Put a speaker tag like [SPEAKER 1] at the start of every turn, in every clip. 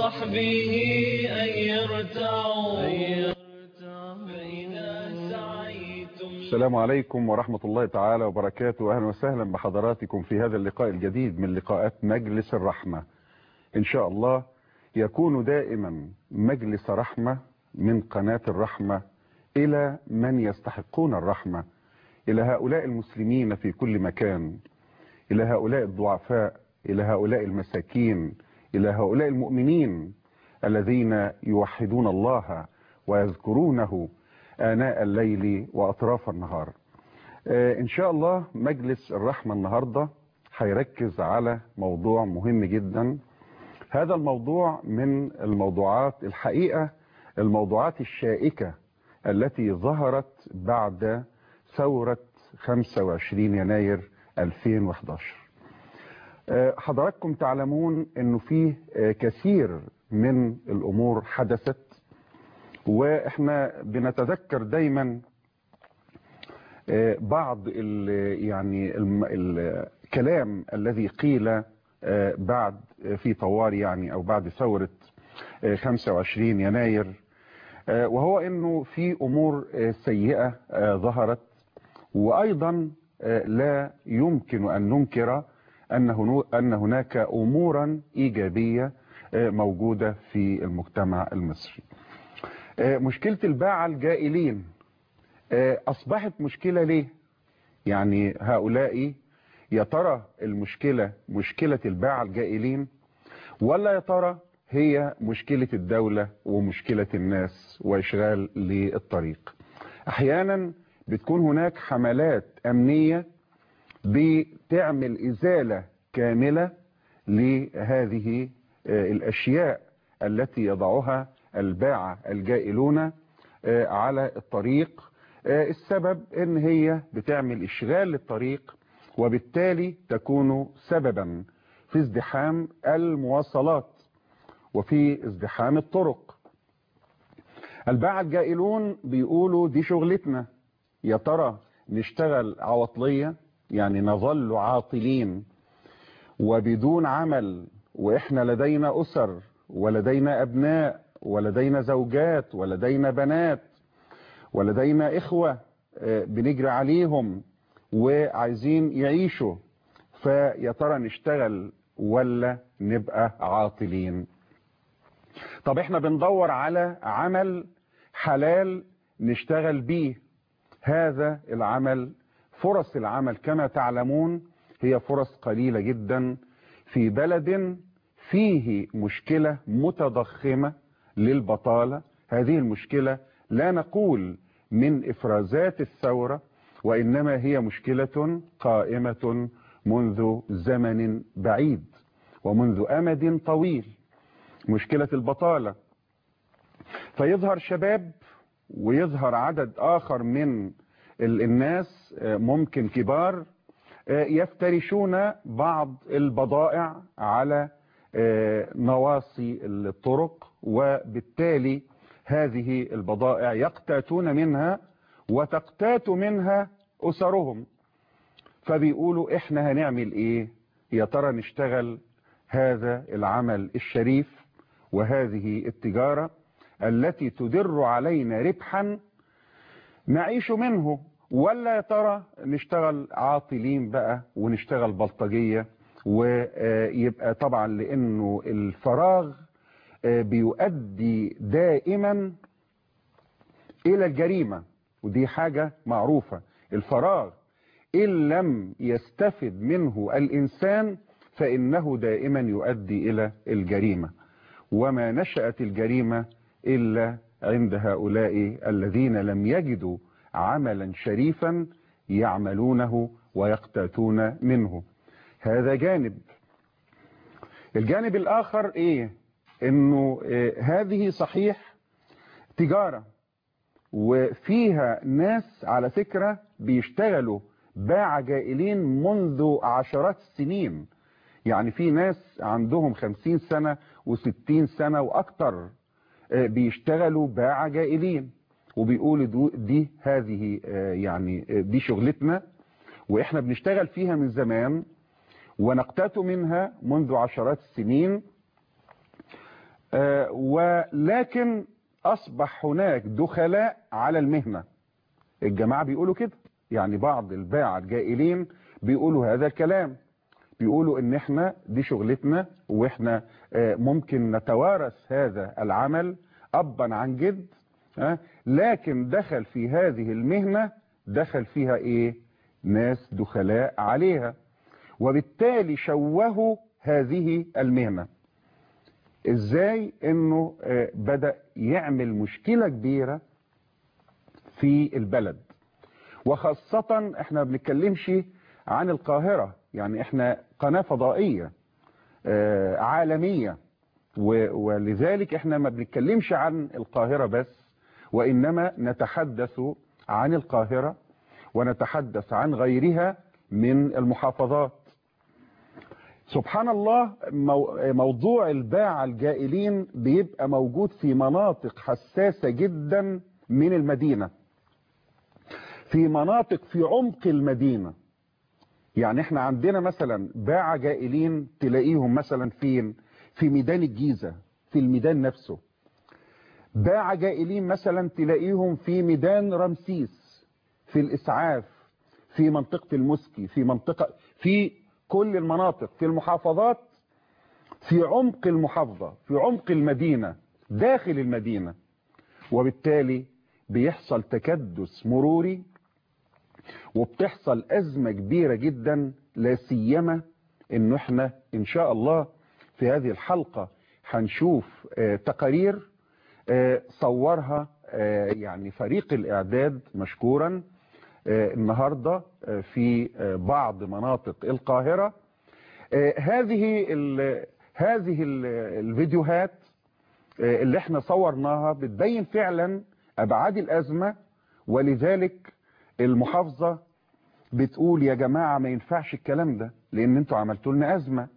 [SPEAKER 1] وصحبه أن يرتعوا فإذا سعيتم
[SPEAKER 2] السلام عليكم ورحمة الله تعالى وبركاته أهلا وسهلا بحضراتكم في هذا اللقاء الجديد من لقاءات مجلس الرحمة إن شاء الله يكون دائما مجلس رحمة من قناة الرحمة إلى من يستحقون الرحمة إلى هؤلاء المسلمين في كل مكان إلى هؤلاء الضعفاء إلى هؤلاء المساكين إلى هؤلاء المؤمنين الذين يوحدون الله ويذكرونه آناء الليل وأطراف النهار آه إن شاء الله مجلس الرحمة النهاردة هيركز على موضوع مهم جدا هذا الموضوع من الموضوعات الحقيقة الموضوعات الشائكة التي ظهرت بعد ثورة 25 يناير 2011 آه حضراتكم تعلمون انه فيه آه كثير من الامور حدثت واحنا بنتذكر دايما بعض ال يعني الكلام الذي قيل بعد في طوار يعني او بعد ثورة 25 يناير وهو انه في امور سيئة ظهرت وايضا لا يمكن ان ننكر ان ان هناك امورا ايجابية موجودة في المجتمع المصري مشكلة الباعة الجائلين أصبحت مشكلة ليه يعني هؤلاء يا ترى المشكلة مشكلة الباعة الجائلين ولا يا ترى هي مشكلة الدولة ومشكلة الناس وإشغال للطريق أحيانا بتكون هناك حملات أمنية بتعمل إزالة كاملة لهذه الأشياء التي يضعها الباعة الجائلون على الطريق السبب ان هي بتعمل اشغال للطريق وبالتالي تكون سببا في ازدحام المواصلات وفي ازدحام الطرق الباعة الجائلون بيقولوا دي شغلتنا يا ترى نشتغل عواطلية يعني نظل عاطلين وبدون عمل واحنا لدينا اسر ولدينا ابناء ولدينا زوجات ولدينا بنات ولدينا إخوة بنجري عليهم وعايزين يعيشوا فيا ترى نشتغل ولا نبقى عاطلين طب احنا بندور على عمل حلال نشتغل بيه هذا العمل فرص العمل كما تعلمون هي فرص قليلة جدا في بلد فيه مشكلة متضخمة للبطالة هذه المشكلة لا نقول من إفرازات الثورة وإنما هي مشكلة قائمة منذ زمن بعيد ومنذ أمد طويل مشكلة البطالة فيظهر شباب ويظهر عدد آخر من الناس ممكن كبار يفترشون بعض البضائع على نواصي الطرق وبالتالي هذه البضائع يقتاتون منها وتقتات منها أسرهم فبيقولوا احنا هنعمل ايه يا ترى نشتغل هذا العمل الشريف وهذه التجارة التي تدر علينا ربحا نعيش منه ولا يا ترى نشتغل عاطلين بقى ونشتغل بلطجية ويبقى طبعا لانه الفراغ بيؤدي دائما الى الجريمة ودي حاجة معروفة الفراغ ان لم يستفد منه الانسان فانه دائما يؤدي الى الجريمة وما نشأت الجريمة الا عند هؤلاء الذين لم يجدوا عملا شريفا يعملونه ويقتاتون منه هذا جانب الجانب الاخر ايه انه هذه صحيح تجارة وفيها ناس على فكرة بيشتغلوا باع جائلين منذ عشرات السنين يعني في ناس عندهم خمسين سنة وستين سنة واكتر بيشتغلوا باع جائلين وبيقولوا دي هذه يعني دي شغلتنا واحنا بنشتغل فيها من زمان ونقتات منها منذ عشرات السنين آه، ولكن أصبح هناك دخلاء على المهنة الجماعة بيقولوا كده يعني بعض الباعة الجائلين بيقولوا هذا الكلام بيقولوا ان احنا دي شغلتنا واحنا آه، ممكن نتوارث هذا العمل ابا عن جد آه، لكن دخل في هذه المهنة دخل فيها ايه ناس دخلاء عليها وبالتالي شوهوا هذه المهنة ازاي انه آه، بدأ يعمل مشكلة كبيرة في البلد وخاصة احنا ما بنتكلمش عن القاهرة يعني احنا قناة فضائية آه، عالمية و- ولذلك احنا ما بنتكلمش عن القاهرة بس وإنما نتحدث عن القاهرة ونتحدث عن غيرها من المحافظات سبحان الله مو- موضوع الباعة الجائلين بيبقى موجود في مناطق حساسة جدا من المدينة في مناطق في عمق المدينة يعني احنا عندنا مثلا باعة جائلين تلاقيهم مثلا فين في ميدان الجيزة في الميدان نفسه باعة جائلين مثلا تلاقيهم في ميدان رمسيس في الإسعاف في منطقة المسكي في منطقة في كل المناطق في المحافظات في عمق المحافظة في عمق المدينة داخل المدينة وبالتالي بيحصل تكدس مروري وبتحصل أزمة كبيرة جدا لا سيما إنه إحنا إن شاء الله في هذه الحلقة هنشوف آه، تقارير آه، صورها آه، يعني فريق الإعداد مشكورا آه، النهاردة آه، في آه، بعض مناطق القاهرة آه، هذه ال- هذه ال- الفيديوهات آه، اللي احنا صورناها بتبين فعلا أبعاد الأزمة ولذلك المحافظة بتقول يا جماعة ما ينفعش الكلام ده لأن انتوا عملتوا لنا أزمة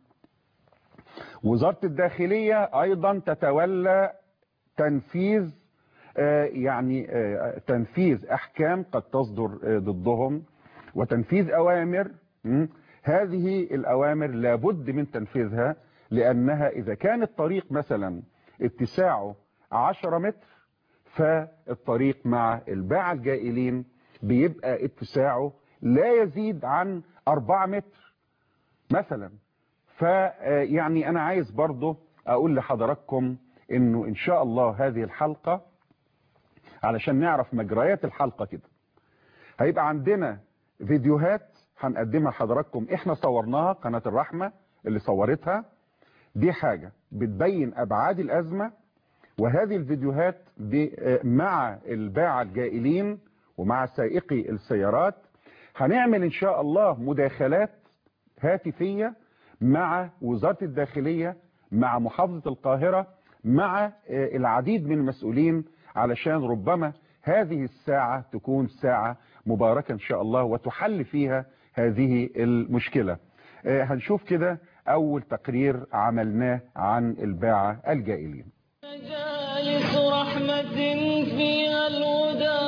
[SPEAKER 2] وزارة الداخلية أيضا تتولى تنفيذ آه، يعني آه، تنفيذ أحكام قد تصدر آه، ضدهم وتنفيذ أوامر م? هذه الأوامر لابد من تنفيذها لأنها إذا كان الطريق مثلا اتساعه 10 متر فالطريق مع الباعة الجائلين بيبقى اتساعه لا يزيد عن 4 متر مثلا فيعني أنا عايز برضه أقول لحضراتكم إنه إن شاء الله هذه الحلقة علشان نعرف مجريات الحلقة كده هيبقى عندنا فيديوهات هنقدمها لحضراتكم احنا صورناها قناة الرحمة اللي صورتها دي حاجة بتبين أبعاد الأزمة وهذه الفيديوهات دي آه، مع الباعة الجائلين ومع سائقي السيارات هنعمل إن شاء الله مداخلات هاتفية مع وزارة الداخلية مع محافظة القاهرة مع آه، العديد من المسؤولين علشان ربما هذه الساعة تكون ساعة مباركة إن شاء الله وتحل فيها هذه المشكلة آه، هنشوف كده أول تقرير عملناه عن الباعة الجائلين
[SPEAKER 1] مجالس رحمة فيها الهدى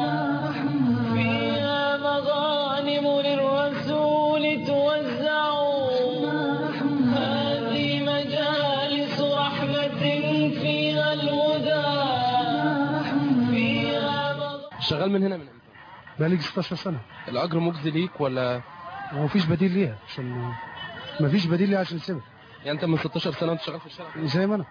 [SPEAKER 1] فيها مغانم للرسول توزع هذه مجالس رحمة فيها الهدى فيها مغانم
[SPEAKER 3] شغال من هنا من امتى؟
[SPEAKER 4] بقالي 16 سنة
[SPEAKER 3] الاجر مجزي ليك ولا
[SPEAKER 4] ومفيش بديل ليها عشان مفيش بديل ليها عشان تسيبها
[SPEAKER 3] يعني انت من 16 سنه وانت شغال في الشارع
[SPEAKER 4] زي ما انا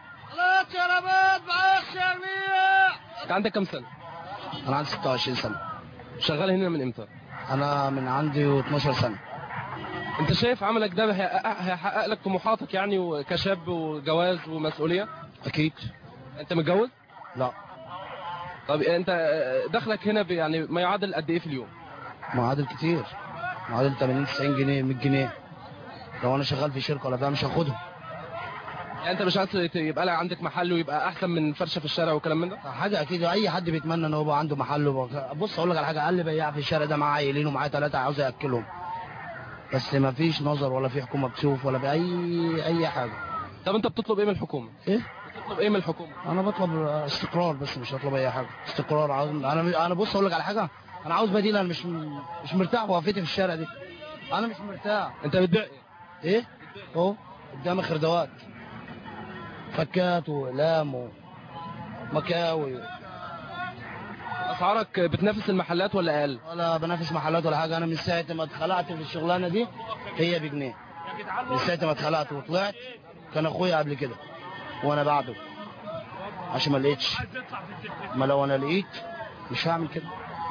[SPEAKER 3] انت عندك كام سنه؟
[SPEAKER 5] انا عندي 26 سنه
[SPEAKER 3] شغال هنا من امتى؟
[SPEAKER 5] انا من عندي 12 سنه
[SPEAKER 3] انت شايف عملك ده هيحقق هيحقق لك طموحاتك يعني كشاب وجواز ومسؤوليه؟
[SPEAKER 5] اكيد
[SPEAKER 3] انت متجوز؟
[SPEAKER 5] لا
[SPEAKER 3] طب انت دخلك هنا ب- يعني ما يعادل قد ايه في اليوم؟
[SPEAKER 5] معادل كتير معادل 80 90 جنيه 100 جنيه لو انا شغال في شركه ولا بتاع مش هاخدهم
[SPEAKER 3] يعني انت مش عايز ت- يبقى لك عندك محل ويبقى احسن من فرشه في الشارع وكلام من ده؟
[SPEAKER 5] حاجه اكيد اي حد بيتمنى ان هو يبقى عنده محل وبقى- بص اقول لك على حاجه اقل بياع في الشارع ده معاه عيلين ومعاه ثلاثه عاوز ياكلهم بس ما فيش نظر ولا في حكومه بتشوف ولا في اي اي حاجه
[SPEAKER 3] طب انت بتطلب ايه من الحكومه؟
[SPEAKER 5] ايه
[SPEAKER 3] بتطلب ايه من الحكومه؟
[SPEAKER 5] انا بطلب استقرار بس مش هطلب اي حاجه استقرار عاوز انا انا بص اقول لك على حاجه انا عاوز بديل انا مش مش مرتاح وقفتي في الشارع دي انا مش مرتاح
[SPEAKER 3] انت بتبيع ايه؟
[SPEAKER 5] ايه اهو قدام خردوات فكات واقلام ومكاوي
[SPEAKER 3] اسعارك بتنافس المحلات ولا اقل
[SPEAKER 5] ولا بنافس محلات ولا حاجه انا من ساعه ما اتخلعت في الشغلانه دي هي بجنيه من ساعه ما اتخلعت وطلعت كان اخويا قبل كده وانا بعده عشان ما لقيتش ما لو انا لقيت مش هعمل كده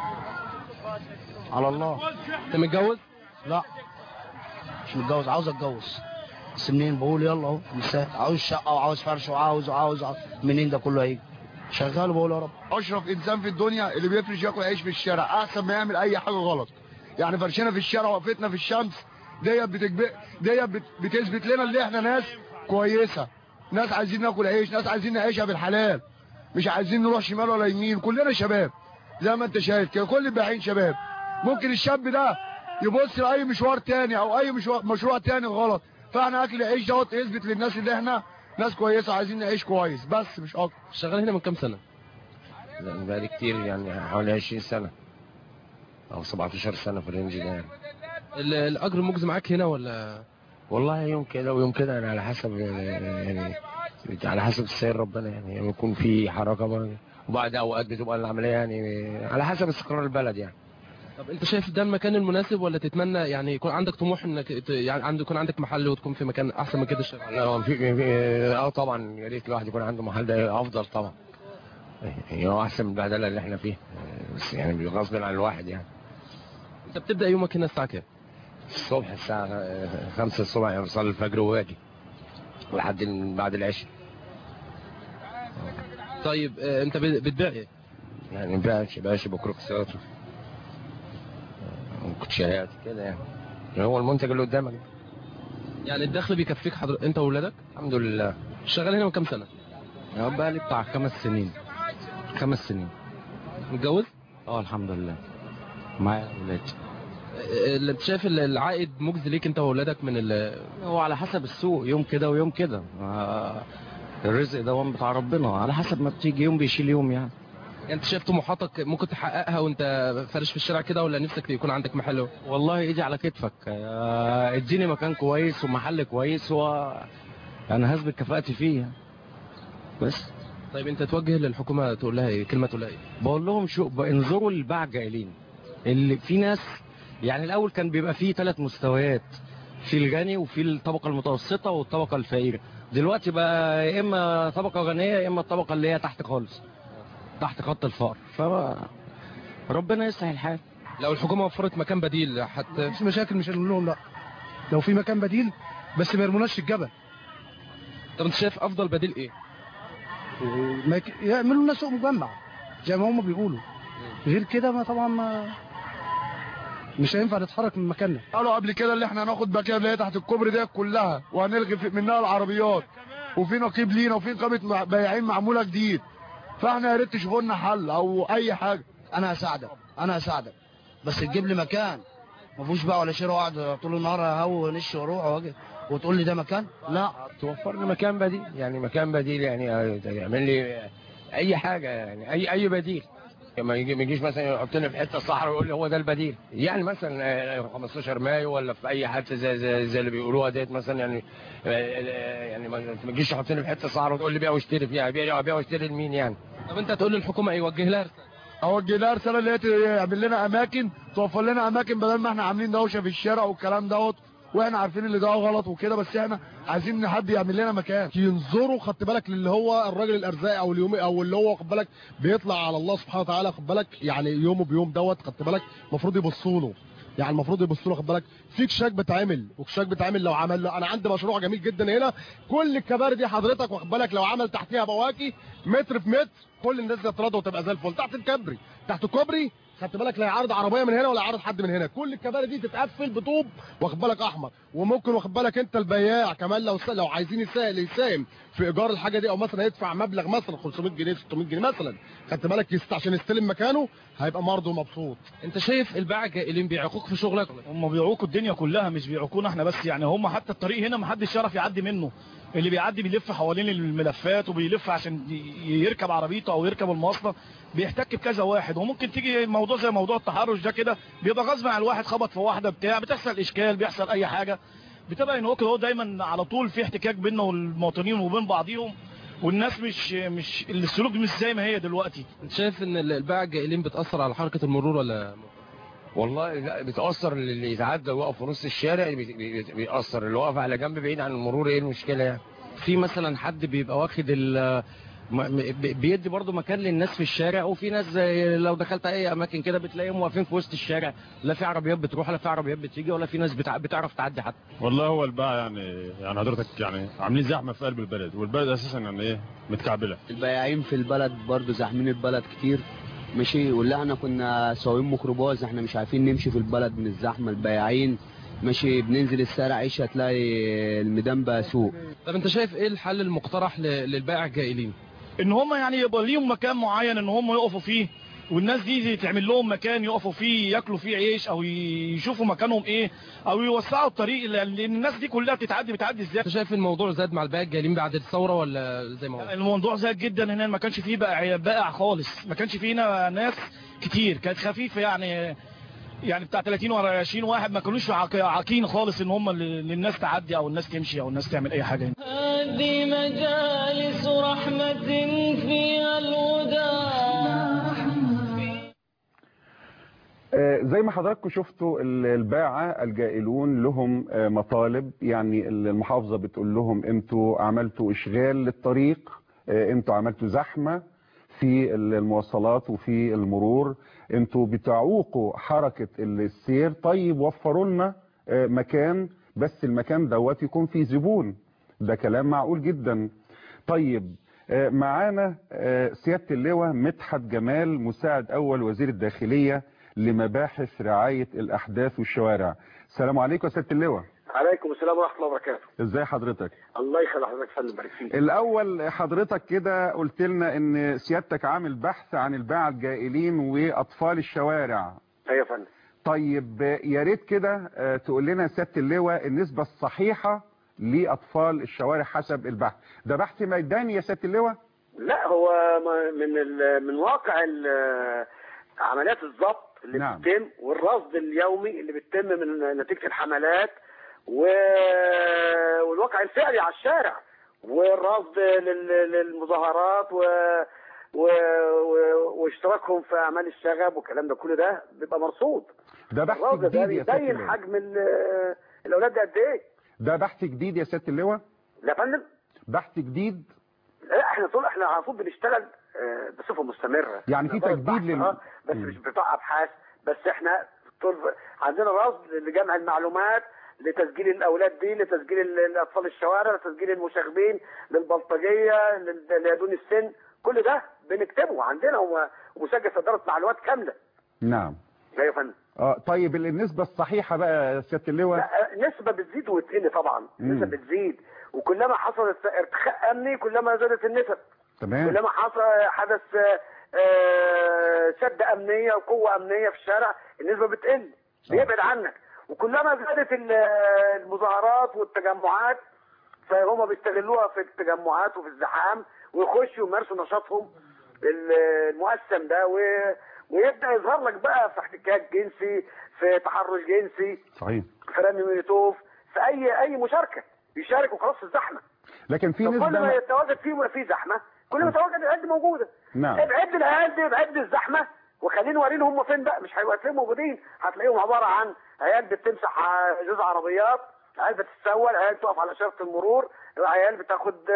[SPEAKER 5] على الله
[SPEAKER 3] انت متجوز
[SPEAKER 5] لا مش متجوز عاوز اتجوز بس منين بقول يلا اهو مش سهل عاوز شقه وعاوز فرش وعاوز وعاوز, وعاوز. منين ده كله هيجي شغال وبقول يا رب
[SPEAKER 6] اشرف انسان في الدنيا اللي بيفرش ياكل عيش في الشارع احسن ما يعمل اي حاجه غلط يعني فرشنا في الشارع وقفتنا في الشمس ديت بتجب... ديت بت... بتثبت لنا ان احنا ناس كويسه ناس عايزين ناكل عيش ناس عايزين نعيشها بالحلال مش عايزين نروح شمال ولا يمين كلنا شباب زي ما انت شايف كده كل البايعين شباب ممكن الشاب ده يبص لاي مشوار تاني او اي مشوار مشروع تاني غلط فاحنا اكل العيش دوت يثبت للناس اللي احنا ناس كويسه عايزين نعيش كويس بس مش اكتر
[SPEAKER 3] شغال هنا من كام سنه
[SPEAKER 7] لا بقالي كتير يعني حوالي 20 سنة أو 17 سنة في الرينج ده يعني.
[SPEAKER 3] ال- الاجر مجزي معاك هنا ولا
[SPEAKER 7] والله يوم كده ويوم كده يعني على حسب يعني على حسب السير ربنا يعني يعني يكون في حركة بقى وبعد أوقات بتبقى العملية يعني على حسب استقرار البلد يعني
[SPEAKER 3] طب انت شايف ده المكان المناسب ولا تتمنى يعني يكون عندك طموح انك ت- يعني عنده يكون عندك محل وتكون في مكان احسن من كده الشغل
[SPEAKER 7] لا هو في في- اه طبعا يا ريت الواحد يكون عنده محل ده أفضل طبعا يعني هو أحسن من البهدلة اللي احنا فيها بس يعني غصب عن الواحد يعني
[SPEAKER 3] انت بتبدا يومك هنا الساعه كام
[SPEAKER 7] الصبح الساعة خمسة الصبح يعني بصلي الفجر وواجي لحد بعد العشاء
[SPEAKER 3] طيب اه، انت بت- بتبيع ايه
[SPEAKER 7] يعني باش باش بكروكسات وكوتشيات كده يعني يعني هو المنتج اللي قدامك ده.
[SPEAKER 3] يعني الدخل بيكفيك حضر... انت واولادك
[SPEAKER 7] الحمد لله
[SPEAKER 3] شغال هنا من كام سنه
[SPEAKER 8] بقى لي بتاع خمس سنين خمس سنين
[SPEAKER 3] متجوز
[SPEAKER 8] اه الحمد لله معايا ولاد
[SPEAKER 3] اه، اللي انت شايف ال- العائد مجزي ليك انت واولادك من ال...
[SPEAKER 8] هو على حسب السوق يوم كده ويوم كده آه، الرزق ده هو بتاع ربنا على حسب ما بتيجي يوم بيشيل يوم يعني
[SPEAKER 3] يعني انت شايف طموحاتك ممكن تحققها وانت فارش في الشارع كده ولا نفسك يكون عندك محل
[SPEAKER 8] والله ايدي على كتفك آه، اديني مكان كويس ومحل كويس و انا هثبت كفاءتي فيه يعني. بس
[SPEAKER 3] طيب انت توجه للحكومه تقول لها ايه كلمه تقول لها ايه
[SPEAKER 8] بقول لهم شو انظروا للباع الجائلين اللي في ناس يعني الاول كان بيبقى فيه ثلاث مستويات في الغني وفي الطبقه المتوسطه والطبقه الفقيره دلوقتي بقى يا اما طبقه غنيه يا اما الطبقه اللي هي تحت خالص تحت خط الفقر ف ربنا يصلح الحال
[SPEAKER 3] لو الحكومه وفرت مكان بديل حتى
[SPEAKER 4] مفيش مشاكل مش هنقول لهم لا لو في مكان بديل بس ما يرموناش الجبل
[SPEAKER 3] طب انت شايف افضل بديل ايه
[SPEAKER 4] ما يك- يعملوا لنا سوق مجمع زي ما هم بيقولوا غير كده ما طبعا ما مش هينفع نتحرك من مكاننا
[SPEAKER 6] قالوا قبل كده اللي احنا هناخد باكيه اللي هي تحت الكوبري ديت كلها وهنلغي في- منها العربيات وفي نقيب لينا وفي نقابه مع- بياعين معموله جديد فاحنا يا ريت تشوفوا لنا حل او اي حاجه
[SPEAKER 5] انا هساعدك انا هساعدك بس تجيب لي مكان ما فيهوش بقى ولا شيء اقعد طول النهار اهو ونش واروح واجي وتقول لي ده مكان لا
[SPEAKER 7] توفر لي مكان بديل يعني مكان بديل يعني آه، يعمل لي اي حاجه يعني اي اي بديل ما يجي ما يجيش مثلا يحطني في حته صحراء ويقول لي هو ده البديل يعني مثلا آه، 15 مايو ولا في اي حته زي زي, زي اللي بيقولوها ديت مثلا يعني آه، آه، يعني ما ما تجيش تحطني في حته صحراء وتقول لي بيع واشتري فيها بيع بيع واشتري لمين يعني
[SPEAKER 3] طب انت هتقول للحكومه ايه وجه لها رساله
[SPEAKER 6] اوجه لها رساله اللي هي تعمل لنا اماكن توفر لنا اماكن بدل ما احنا عاملين دوشه في الشارع والكلام دوت واحنا عارفين اللي ده غلط وكده بس احنا عايزين ان حد يعمل لنا مكان
[SPEAKER 9] ينظروا خدت بالك للي هو الراجل الارزاقي او اليومي او اللي هو خد بالك بيطلع على الله سبحانه وتعالى خد بالك يعني يومه بيوم دوت خدت بالك المفروض يبصوا له يعني المفروض يبصوا له خد بالك في كشاك بتعمل وكشاك بتعمل لو عمل انا عندي مشروع جميل جدا هنا كل الكباري دي حضرتك واخد بالك لو عمل تحتيها بواكي متر في متر كل الناس تتراضى وتبقى زي الفل تحت الكبري تحت الكوبري خدت بالك لا يعرض عربيه من هنا ولا يعرض حد من هنا كل الكباري دي تتقفل بطوب واخد بالك احمر وممكن واخد بالك انت البياع كمان لو لو عايزين يسائل يساهم في ايجار الحاجه دي او مثلا يدفع مبلغ مثلا 500 جنيه 600 جنيه مثلا خدت بالك يست عشان يستلم مكانه هيبقى برضه مبسوط
[SPEAKER 3] انت شايف الباعة الجائلين بيعيقوك في شغلك
[SPEAKER 10] هم بيعوقوا الدنيا كلها مش بيعوقونا احنا بس يعني هم حتى الطريق هنا محدش يعرف يعدي منه اللي بيعدي بيلف حوالين الملفات وبيلف عشان ي- يركب عربيته او يركب المواصله بيحتك بكذا واحد وممكن تيجي موضوع زي موضوع التحرش ده كده بيبقى غصب عن الواحد خبط في واحده بتاع بتحصل اشكال بيحصل اي حاجه بتبقى ان هو كده هو دايما على طول في احتكاك بيننا والمواطنين وبين بعضيهم والناس مش مش السلوك مش زي ما هي دلوقتي
[SPEAKER 3] انت شايف ان الباعة الجائلين بتأثر على حركة المرور ولا
[SPEAKER 7] والله لا بتأثر اللي يتعدى ويقف في نص الشارع بي- بي- بيأثر اللي واقف على جنب بعيد عن المرور ايه المشكلة يعني
[SPEAKER 8] في مثلا حد بيبقى واخد ال م- م- بيدي برضو مكان للناس في الشارع وفي ناس زي لو دخلت اي اماكن كده بتلاقيهم واقفين في وسط الشارع لا في عربيات بتروح لا في عربيات بتيجي ولا في ناس بتع... بتعرف تعدي حتى
[SPEAKER 11] والله هو الباعة يعني يعني حضرتك يعني عاملين زحمه في قلب البلد والبلد اساسا يعني ايه متكعبله
[SPEAKER 12] البياعين في البلد برضو زاحمين البلد كتير ماشي واللي احنا كنا سواقين ميكروباص احنا مش عارفين نمشي في البلد من الزحمه البياعين ماشي بننزل الشارع عيش هتلاقي الميدان بقى سوق
[SPEAKER 3] طب انت شايف ايه الحل المقترح ل- للبائع الجائلين
[SPEAKER 10] ان هم يعني يبقى ليهم مكان معين ان هم يقفوا فيه والناس دي تعمل لهم مكان يقفوا فيه ياكلوا فيه عيش او يشوفوا مكانهم ايه او يوسعوا الطريق لان لأن الناس دي كلها بتتعدي بتعدي ازاي
[SPEAKER 3] انت شايف الموضوع زاد مع البائع الجائلين بعد الثورة ولا زي ما هو
[SPEAKER 10] الموضوع زاد جدا هنا ما كانش فيه بائع بائع خالص ما كانش فيه هنا ناس كتير كانت خفيفه يعني يعني بتاع 30 ولا 20 واحد ما كانوش عاق- عاقين خالص ان هم اللي- للناس تعدي او الناس تمشي او الناس تعمل اي حاجه هنا
[SPEAKER 1] هذه مجالس رحمة فيها الهدى
[SPEAKER 2] آه، زي ما حضراتكم شفتوا ال- الباعة الجائلون لهم آه، مطالب يعني المحافظة بتقول لهم انتوا عملتوا اشغال للطريق آه، انتوا عملتوا زحمة في المواصلات وفي المرور انتوا بتعوقوا حركة السير طيب وفروا لنا آه، مكان بس المكان دوت يكون فيه زبون ده كلام معقول جدا طيب آه، معانا آه، سيادة اللواء مدحت جمال مساعد أول وزير الداخلية لمباحث رعاية الأحداث والشوارع السلام عليكم يا سيادة اللواء
[SPEAKER 13] عليكم السلام ورحمه الله وبركاته
[SPEAKER 2] ازاي حضرتك
[SPEAKER 13] الله يخلي حضرتك فندم بارك فيك
[SPEAKER 2] الأول حضرتك كده قلت لنا إن سيادتك عامل بحث عن الباعة الجائلين وأطفال الشوارع
[SPEAKER 13] ايوه يا فندم
[SPEAKER 2] طيب آه، يا ريت كده آه، تقول لنا يا سيادة اللواء النسبة الصحيحة لأطفال الشوارع حسب البحث ده بحث ميداني يا سيادة اللواء
[SPEAKER 13] لا هو ما- من ال- من واقع ال- عمليات الضبط اللي
[SPEAKER 2] نعم.
[SPEAKER 13] بتتم والرصد اليومي اللي بيتم من نتيجه الحملات و... والواقع الفعلي على الشارع والرصد لل- للمظاهرات و... و... و... واشتراكهم في اعمال الشغب والكلام ده كله ده بيبقى مرصود
[SPEAKER 2] ده بحث
[SPEAKER 13] الرصد ده
[SPEAKER 2] جديد يا سيادة
[SPEAKER 13] بيبين
[SPEAKER 2] اللواء
[SPEAKER 13] حجم ال- الاولاد ده قد ايه
[SPEAKER 2] ده بحث جديد يا سيادة اللواء
[SPEAKER 13] لا يا فندم
[SPEAKER 2] بحث جديد
[SPEAKER 13] لا احنا طول احنا على طول بنشتغل آه، بصفه مستمره
[SPEAKER 2] يعني في
[SPEAKER 13] إحنا
[SPEAKER 2] تجديد
[SPEAKER 13] بحث،
[SPEAKER 2] لل-
[SPEAKER 13] آه، بس
[SPEAKER 2] مم.
[SPEAKER 13] مش بتاع ابحاث بس احنا طول عندنا رصد لجمع المعلومات لتسجيل الاولاد دي لتسجيل ال- الاطفال الشوارع لتسجيل المشاغبين للبلطجيه لل- لدون السن كل ده بنكتبه عندنا وم- ومسجل في اداره معلومات كامله
[SPEAKER 2] نعم
[SPEAKER 13] لا يا فندم
[SPEAKER 2] اه طيب النسبة الصحيحة بقى يا سيادة اللواء
[SPEAKER 13] لا نسبة بتزيد وتقل طبعا
[SPEAKER 2] مم.
[SPEAKER 13] نسبة بتزيد وكلما حصل ارتخاء امني كلما زادت النسب
[SPEAKER 2] تمام
[SPEAKER 13] كلما حصل حدث آه، شدة أمنية وقوة أمنية في الشارع النسبة بتقل بيبعد عنك وكلما زادت ال- المظاهرات والتجمعات فهم بيستغلوها في التجمعات وفي الزحام ويخشوا يمارسوا نشاطهم ال- المقسم ده و- ويبدأ يظهر لك بقى في احتكاك جنسي في تحرش جنسي
[SPEAKER 2] صحيح
[SPEAKER 13] في رمي مولوتوف في أي أي مشاركة يشارك وخلاص في الزحمة
[SPEAKER 2] لكن في
[SPEAKER 13] فكل ما
[SPEAKER 2] نسبة
[SPEAKER 13] يتواجد فيه في زحمة كل ما يتواجد العيال دي موجودة
[SPEAKER 2] نعم
[SPEAKER 13] ابعد العيال دي ابعد الزحمة وخليني اوريهم هم فين بقى مش هيبقى تلاقيهم موجودين هتلاقيهم عبارة عن عيال بتمسح ع- جزء عربيات عيال بتتسول عيال تقف على اشارة المرور عيال بتاخد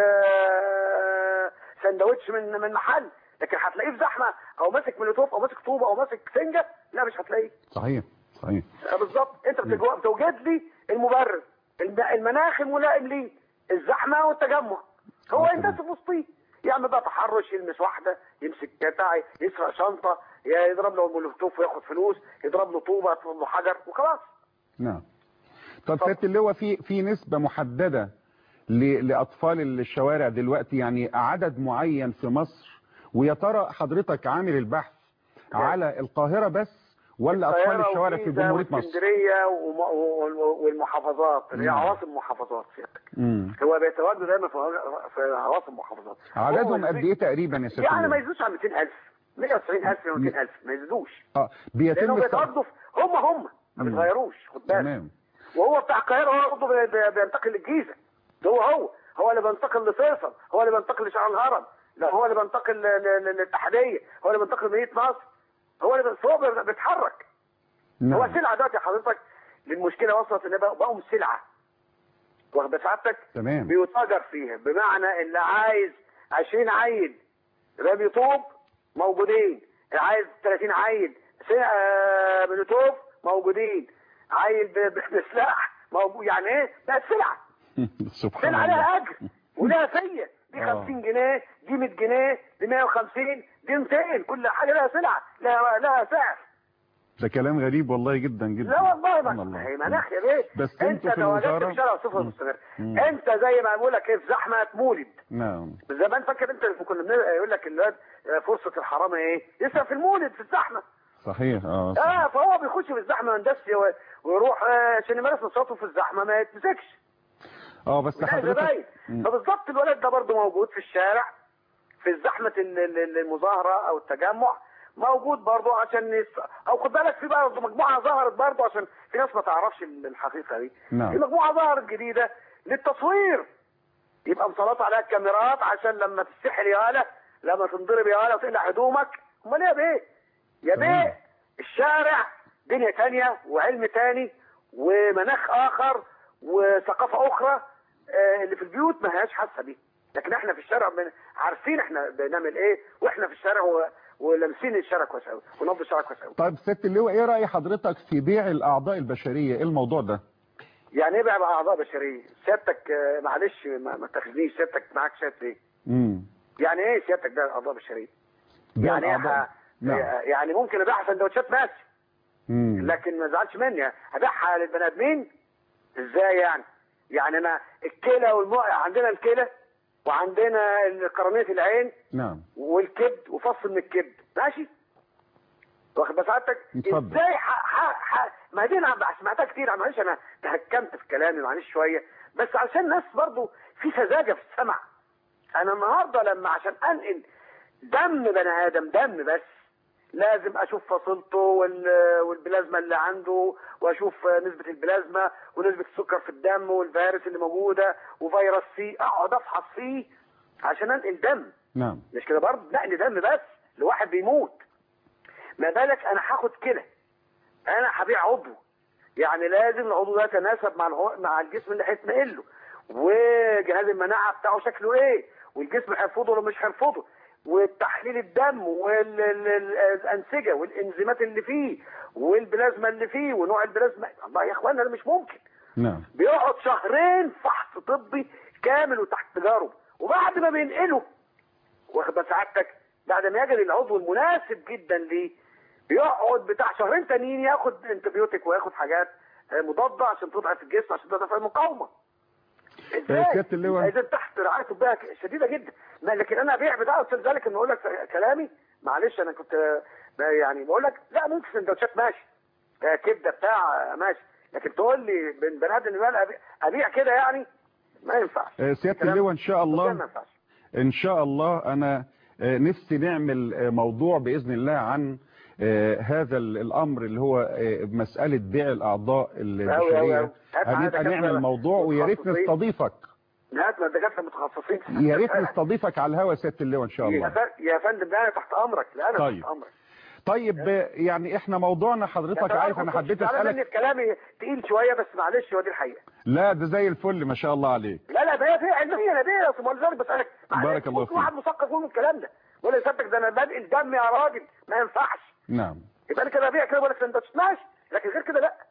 [SPEAKER 13] آه، سندوتش من من محل لكن هتلاقيه في زحمة او ماسك مولوتوف او ماسك طوبة او ماسك سنجة لا مش هتلاقيه
[SPEAKER 2] صحيح صحيح
[SPEAKER 13] آه، بالظبط انت بتجو- بتوجد لي المبرر الم- المناخ الملائم ليه الزحمه والتجمع هو الناس في وسطيه يعمل بقى تحرش يلمس واحده يمسك بتاع يسرق شنطه يضرب له مولوتوف وياخد فلوس يضرب له طوبه يضرب له حجر وخلاص
[SPEAKER 2] نعم طب سيادة اللواء في في نسبة محددة ل- لأطفال الشوارع دلوقتي يعني عدد معين في مصر ويا ترى حضرتك عامل البحث على القاهرة بس ولا أطفال
[SPEAKER 13] القاهرة
[SPEAKER 2] الشوارع في
[SPEAKER 13] والجيزة
[SPEAKER 2] جمهورية مصر؟
[SPEAKER 13] واسكندريه وم- و- والمحافظات اللي هي
[SPEAKER 2] نعم.
[SPEAKER 13] عواصم محافظات سيادتك
[SPEAKER 2] مم.
[SPEAKER 13] هو بيتواجدوا دايما في في عواصم محافظات
[SPEAKER 2] عددهم
[SPEAKER 13] هو
[SPEAKER 2] قد ايه تقريبا يا سيادة
[SPEAKER 13] يعني ما
[SPEAKER 2] اللواء؟
[SPEAKER 13] يزيدوش عن 200000 190000 ل 200000 ما يزيدوش
[SPEAKER 2] اه
[SPEAKER 13] لانه
[SPEAKER 2] بيتم الت-
[SPEAKER 13] بيتوظف هم هم ما
[SPEAKER 2] مم.
[SPEAKER 13] بيتغيروش خد بالك
[SPEAKER 2] تمام
[SPEAKER 13] وهو بتاع القاهره هو برضه بي- بي- بينتقل للجيزه ده هو هو هو اللي بينتقل لفيصل هو اللي بينتقل لشارع الهرم لا هو اللي بينتقل ل- ل- ل- للاتحاديه هو اللي بينتقل لمدينه نصر هو اللي بي- هو بي- بيتحرك هو
[SPEAKER 2] نعم
[SPEAKER 13] سلعه دلوقتي حضرتك للمشكله وصلت ان بقوا بقوا سلعه واخد بال سعادتك
[SPEAKER 2] تمام
[SPEAKER 13] بيتاجر فيها بمعنى اللي عايز 20 عيل رامي طوب موجودين اللي عايز 30 عيل س- آه، مولوتوف موجودين عيل ب- ب- بسلاح موجود يعني ايه ده سلعه
[SPEAKER 2] سبحان
[SPEAKER 13] سلعه
[SPEAKER 2] الله
[SPEAKER 13] لها اجر ولها سيء دي
[SPEAKER 2] آه.
[SPEAKER 13] 50 جنيه دي 100 جنيه دي 150 دي 200 كل حاجه لها سلعه لها لها سعر
[SPEAKER 2] ده كلام غريب والله جدا جدا
[SPEAKER 13] لا والله
[SPEAKER 2] سبحان
[SPEAKER 13] ما
[SPEAKER 2] الله.
[SPEAKER 13] هي مناخ يا بيه
[SPEAKER 2] بس
[SPEAKER 13] انت
[SPEAKER 2] انتوا في
[SPEAKER 13] تواجدت
[SPEAKER 2] الوزارة
[SPEAKER 13] في شارع صفر
[SPEAKER 2] مم.
[SPEAKER 13] مستمر
[SPEAKER 2] مم.
[SPEAKER 13] انت زي ما بقول لك ايه في زحمه مولد
[SPEAKER 2] نعم
[SPEAKER 13] زمان فاكر انت لما كنا بن- يقول لك الواد آه، فرصه الحرامه ايه؟ يسرق في المولد في الزحمه
[SPEAKER 2] صحيح اه
[SPEAKER 13] اه فهو بيخش في الزحمه ويندس و- ويروح آه، عشان يمارس نشاطه في الزحمه ما يتمسكش
[SPEAKER 2] اه بس
[SPEAKER 13] زي
[SPEAKER 2] حضرتك
[SPEAKER 13] زباين
[SPEAKER 2] مم.
[SPEAKER 13] فبالظبط الولد ده برضه موجود في الشارع في زحمه ال- ال- المظاهره او التجمع موجود برضه عشان يس... او خد بالك في برضه مجموعه ظهرت برضه عشان في ناس ما تعرفش الحقيقه دي
[SPEAKER 2] نعم.
[SPEAKER 13] في مجموعه ظهرت جديده للتصوير يبقى مسلط عليها الكاميرات عشان لما تستحي ياله لما تنضرب ياله وتقلع هدومك امال ايه يا بيه يا بيه الشارع دنيا تانية وعلم تاني ومناخ اخر وثقافه اخرى آه، اللي في البيوت ما هياش حاسه بيه لكن احنا في الشارع بن... عارفين احنا بنعمل ايه واحنا في الشارع و... ولامسين الشارع كويس قوي ونبض الشارع كويس قوي
[SPEAKER 2] طيب ست اللواء ايه رأي حضرتك في بيع الاعضاء البشرية ايه الموضوع ده
[SPEAKER 13] يعني ايه بقى بقى اعضاء بشريه سيادتك آه، معلش ما, ما تاخذنيش سيادتك معاك شهاده ايه
[SPEAKER 2] امم
[SPEAKER 13] يعني ايه سيادتك ده اعضاء بشريه
[SPEAKER 2] بيع
[SPEAKER 13] يعني
[SPEAKER 2] الأعضاء.
[SPEAKER 13] ح...
[SPEAKER 2] نعم.
[SPEAKER 13] يعني ممكن ابيعها سندوتشات ماشي
[SPEAKER 2] مم.
[SPEAKER 13] لكن ما زعلش مني ابيعها للبني ادمين ازاي يعني يعني انا الكلى والمو... عندنا الكلى وعندنا قرنيه العين
[SPEAKER 2] نعم
[SPEAKER 13] والكبد وفص من الكبد ماشي واخد بس سعادتك
[SPEAKER 2] اتفضل.
[SPEAKER 13] ازاي ح... ح... ح... ما دي انا سمعتها كتير معلش انا تهكمت في كلامي معلش شويه بس عشان الناس برضو في سذاجه في السمع انا النهارده لما عشان انقل دم بني ادم دم بس لازم اشوف فصيلته وال- والبلازما اللي عنده واشوف نسبه البلازما ونسبه السكر في الدم والفيروس اللي موجوده وفيروس سي اقعد افحص فيه عشان انقل دم
[SPEAKER 2] نعم
[SPEAKER 13] مش كده برضه نقل دم بس لواحد بيموت ما بالك انا هاخد كده انا هبيع عضو يعني لازم العضو ده يتناسب مع الهو... مع الجسم اللي هيتنقل له وجهاز المناعه بتاعه شكله ايه والجسم هيرفضه ولا مش هيرفضه والتحليل الدم والانسجه والانزيمات اللي فيه والبلازما اللي فيه ونوع البلازما الله يا اخوانا ده مش ممكن
[SPEAKER 2] نعم
[SPEAKER 13] بيقعد شهرين فحص طبي كامل وتحت تجارب وبعد ما بينقله واخد بال سعادتك بعد ما يجري العضو المناسب جدا ليه بيقعد بتاع شهرين تانيين ياخد انتبيوتيك وياخد حاجات آه، مضاده عشان تضعف الجسم عشان تضعف المقاومه ازاي؟
[SPEAKER 2] سيادة اللواء.
[SPEAKER 13] اذا تحت رعايه طبيه شديده جدا ما لكن انا ابيع بتاع قلت لذلك ان اقول لك كلامي معلش انا كنت آه، يعني بقول لك لا ممكن سندوتشات ماشي آه، كبده بتاع آه، ماشي لكن تقول لي بن بني ادم يبقى أبيع- ابيع كده يعني ما ينفعش
[SPEAKER 2] آه، سيادة
[SPEAKER 13] كلام
[SPEAKER 2] اللواء ان شاء
[SPEAKER 13] طبيا
[SPEAKER 2] الله
[SPEAKER 13] ما ينفعش
[SPEAKER 2] ان شاء الله انا آه، نفسي نعمل آه، موضوع باذن الله عن آه، هذا ال- الامر اللي هو آه، مساله بيع الاعضاء
[SPEAKER 13] أوي أوي
[SPEAKER 2] البشريه
[SPEAKER 13] أوي. هات معايا
[SPEAKER 2] هنبقى
[SPEAKER 13] دكاترة
[SPEAKER 2] نعمل موضوع ويا ريت
[SPEAKER 13] متخصصين.
[SPEAKER 2] نستضيفك
[SPEAKER 13] هات ما الدكاتره المتخصصين
[SPEAKER 2] يا ريت نستضيفك على الهوا يا سياده اللواء ان شاء
[SPEAKER 13] يا
[SPEAKER 2] الله
[SPEAKER 13] ف- يا فندم ده انا تحت امرك لا انا
[SPEAKER 2] طيب.
[SPEAKER 13] تحت امرك
[SPEAKER 2] طيب آه، يعني احنا موضوعنا حضرتك
[SPEAKER 13] يا
[SPEAKER 2] عارف
[SPEAKER 13] فندم
[SPEAKER 2] انا حبيت
[SPEAKER 13] زعلان مني
[SPEAKER 2] اسالك
[SPEAKER 13] في كلامي تقيل شويه بس معلش هو دي الحقيقه
[SPEAKER 2] لا ده زي الفل ما شاء الله عليك
[SPEAKER 13] لا لا ده هي في علميه انا بيه اصل ولذلك بسالك معلش،
[SPEAKER 2] بارك الله
[SPEAKER 13] ممكن واحد مثقف يقول الكلام ده ولا يصدق ده انا بنقل دم يا راجل ما ينفعش
[SPEAKER 2] نعم
[SPEAKER 13] يبقى انا كده ابيع كده بقول لك سندوتش ماشي لكن غير كده لا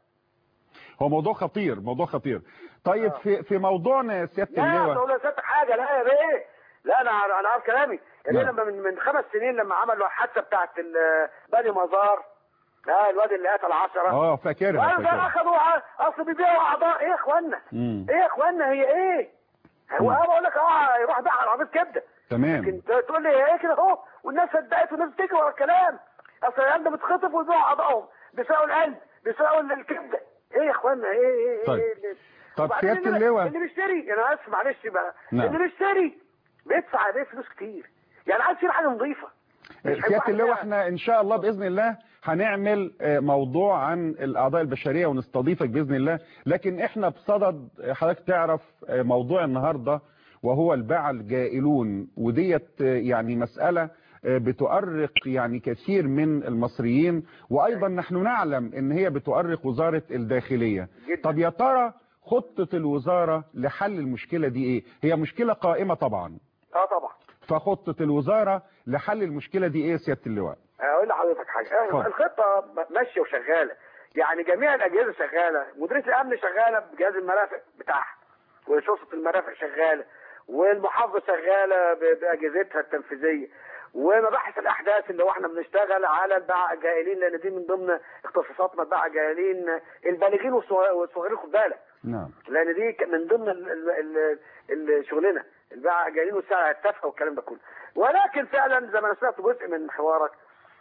[SPEAKER 2] هو موضوع خطير موضوع خطير طيب في في موضوعنا يا سياده
[SPEAKER 13] لا
[SPEAKER 2] اللواء
[SPEAKER 13] تقول لساتك حاجه لا يا بيه لا انا انا عارف كلامي يعني
[SPEAKER 2] نعم.
[SPEAKER 13] لما من من خمس سنين لما عملوا الحادثه بتاعت ال- بني مزار اه الواد اللي قتل 10
[SPEAKER 2] اه فاكرها
[SPEAKER 13] وقال ده
[SPEAKER 2] فاكرها
[SPEAKER 13] اخذوا ع- اصل بيبيعوا اعضاء ايه يا اخوانا
[SPEAKER 2] مم.
[SPEAKER 13] ايه يا اخوانا هي ايه هو
[SPEAKER 2] مم.
[SPEAKER 13] انا بقول لك اه يروح بيع على عربيه كبده
[SPEAKER 2] تمام
[SPEAKER 13] لكن ت- تقول لي ايه كده اهو والناس صدقت والناس بتجري ورا الكلام اصل العيال ده بتخطف ويبيعوا اعضائهم بيسرقوا القلب بيسرقوا ال- الكبده ايه يا اخوانا ايه ايه ايه,
[SPEAKER 2] طيب.
[SPEAKER 13] إيه اللي-
[SPEAKER 2] طب
[SPEAKER 13] وبعدين
[SPEAKER 2] سيادة
[SPEAKER 13] اللي-
[SPEAKER 2] اللواء.
[SPEAKER 13] اللي بيشتري انا اسف معلش بقى
[SPEAKER 2] نعم.
[SPEAKER 13] اللي بيشتري بيدفع عليه فلوس كتير يعني عايز يشتري حاجه نظيفه مش
[SPEAKER 2] سيادة
[SPEAKER 13] هيبقى
[SPEAKER 2] اللواء
[SPEAKER 13] حاجة-
[SPEAKER 2] احنا ان شاء الله باذن الله هنعمل آه، موضوع عن الاعضاء البشريه ونستضيفك باذن الله لكن احنا بصدد آه، حضرتك تعرف آه، موضوع النهارده وهو الباعة الجائلون وديت آه، يعني مسألة آه، بتؤرق يعني كثير من المصريين وأيضا نحن نعلم ان هي بتؤرق وزارة الداخلية طب يا ترى خطة الوزارة لحل المشكلة دي ايه هي مشكلة قائمة طبعا
[SPEAKER 13] اه طبعا
[SPEAKER 2] فخطة الوزارة لحل المشكلة دي ايه يا سيادة اللواء
[SPEAKER 13] اقول لحضرتك حاجه
[SPEAKER 2] اتفضل.
[SPEAKER 13] الخطه ماشيه وشغاله يعني جميع الاجهزه شغاله مديريه الامن شغاله بجهاز المرافق بتاعها وشرطه المرافق شغاله والمحافظه شغاله ب- باجهزتها التنفيذيه ومباحث الاحداث اللي هو احنا بنشتغل على الباعة الجاهلين لان دي من ضمن اختصاصاتنا الباعة الجاهلين البالغين والصغ- والصغيرين خد بالك
[SPEAKER 2] نعم
[SPEAKER 13] لان دي ك- من ضمن ال- ال- ال- ال- شغلنا الباعة الجاهلين والساعه التافهه والكلام ده كله ولكن فعلا زي ما انا سمعت جزء من حوارك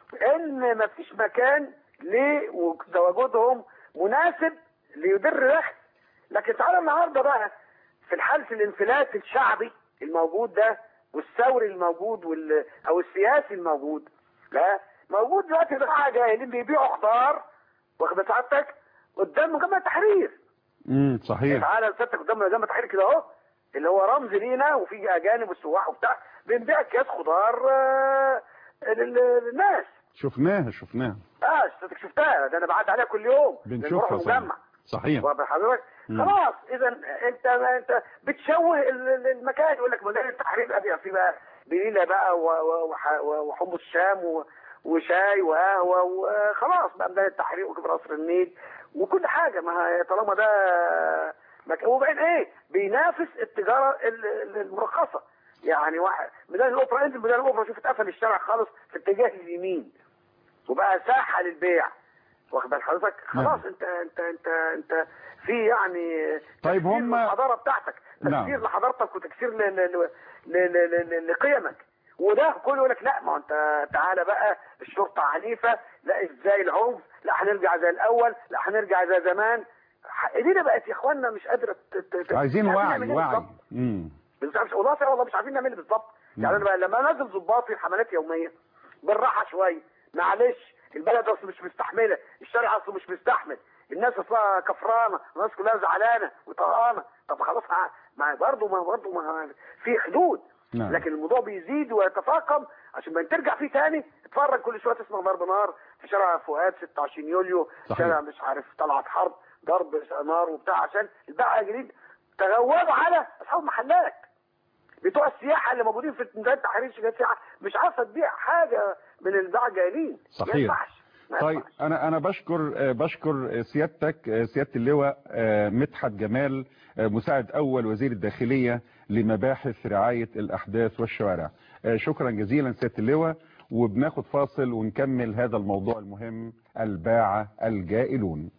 [SPEAKER 13] ان مفيش مكان لتواجدهم مناسب ليدر دخل لكن تعالى النهارده بقى في الحالة الانفلات الشعبي الموجود ده والثوري الموجود وال او السياسي الموجود لا موجود دلوقتي بقى جاهلين بيبيعوا خضار واخد سعادتك قدام مجمع التحرير
[SPEAKER 2] امم صحيح
[SPEAKER 13] تعالى سيادتك قدام مجمع التحرير كده اهو اللي هو رمز لينا وفي اجانب والسواح وبتاع بنبيع اكياس خضار آه، لل- للناس
[SPEAKER 2] شفناها شفناها
[SPEAKER 13] اه سيادتك شفتها ده انا بعد عليها كل يوم لأن بروح
[SPEAKER 2] بنشوفها صحيح
[SPEAKER 13] المجمع
[SPEAKER 2] صحيح
[SPEAKER 13] واخد حضرتك
[SPEAKER 2] مم.
[SPEAKER 13] خلاص اذا انت انت بتشوه ال- ال- المكان يقول لك مجال التحرير بقى بيبقى فيه بقى بليله بقى و- و- وح- وحمص شام و- وشاي وقهوه وخلاص بقى ميدان التحرير وكبر قصر النيل وكل حاجه ما هي طالما ده مكان وبعدين ايه بينافس التجاره ال- ال- المرخصه يعني واحد ميدان الاوبرا انزل ميدان الاوبرا شوف اتقفل الشارع خالص في اتجاه اليمين وبقى ساحه للبيع واخد بال حضرتك خلاص انت انت انت انت في يعني
[SPEAKER 2] طيب
[SPEAKER 13] تكسير
[SPEAKER 2] هم-
[SPEAKER 13] للحضاره بتاعتك
[SPEAKER 2] نعم.
[SPEAKER 13] تكسير لحضارتك وتكسير ل- ل- ل- ل- ل- ل- لقيمك وده كله يقول لك لا ما هو انت تعالى بقى الشرطه عنيفه لا ازاي العنف لا هنرجع زي الاول لا هنرجع زي زمان ح- ايدينا بقت يا اخوانا مش قادره ت- ت- ت-
[SPEAKER 2] عايزين
[SPEAKER 13] مش عارفين
[SPEAKER 2] وعي
[SPEAKER 13] نعمل ايه
[SPEAKER 2] وعي
[SPEAKER 13] بالظبط.
[SPEAKER 2] امم
[SPEAKER 13] مش مش والله فعلا والله مش عارفين نعمل ايه بالظبط يعني انا بقى لما انزل ضباطي حملات يوميه بالراحه شويه معلش البلد اصلا مش مستحمله الشارع اصلا مش مستحمل الناس اصلا كفرانه الناس كلها زعلانه وطهقانه طب خلاص ها- ما برضه ما برضه ما في حدود
[SPEAKER 2] نعم.
[SPEAKER 13] لكن الموضوع بيزيد ويتفاقم عشان ما ترجع فيه تاني اتفرج كل شويه تسمع ضرب نار في شارع فؤاد 26 يوليو
[SPEAKER 2] صحيح.
[SPEAKER 13] شارع مش عارف طلعت حرب ضرب نار وبتاع عشان الباعة الجديد تغولوا على اصحاب المحلات بتوع السياحه اللي موجودين في ميدان التحرير شركات سياحه مش عارفه تبيع حاجه من الباعة الجاهلين ما
[SPEAKER 2] صحيح.
[SPEAKER 13] ينفعش ما
[SPEAKER 2] طيب
[SPEAKER 13] ينفعش.
[SPEAKER 2] انا انا بشكر آه، بشكر آه، سيادتك آه، سياده اللواء آه، مدحت جمال آه، مساعد اول وزير الداخليه لمباحث رعايه الاحداث والشوارع آه، شكرا جزيلا سياده اللواء وبناخد فاصل ونكمل هذا الموضوع المهم الباعة الجائلون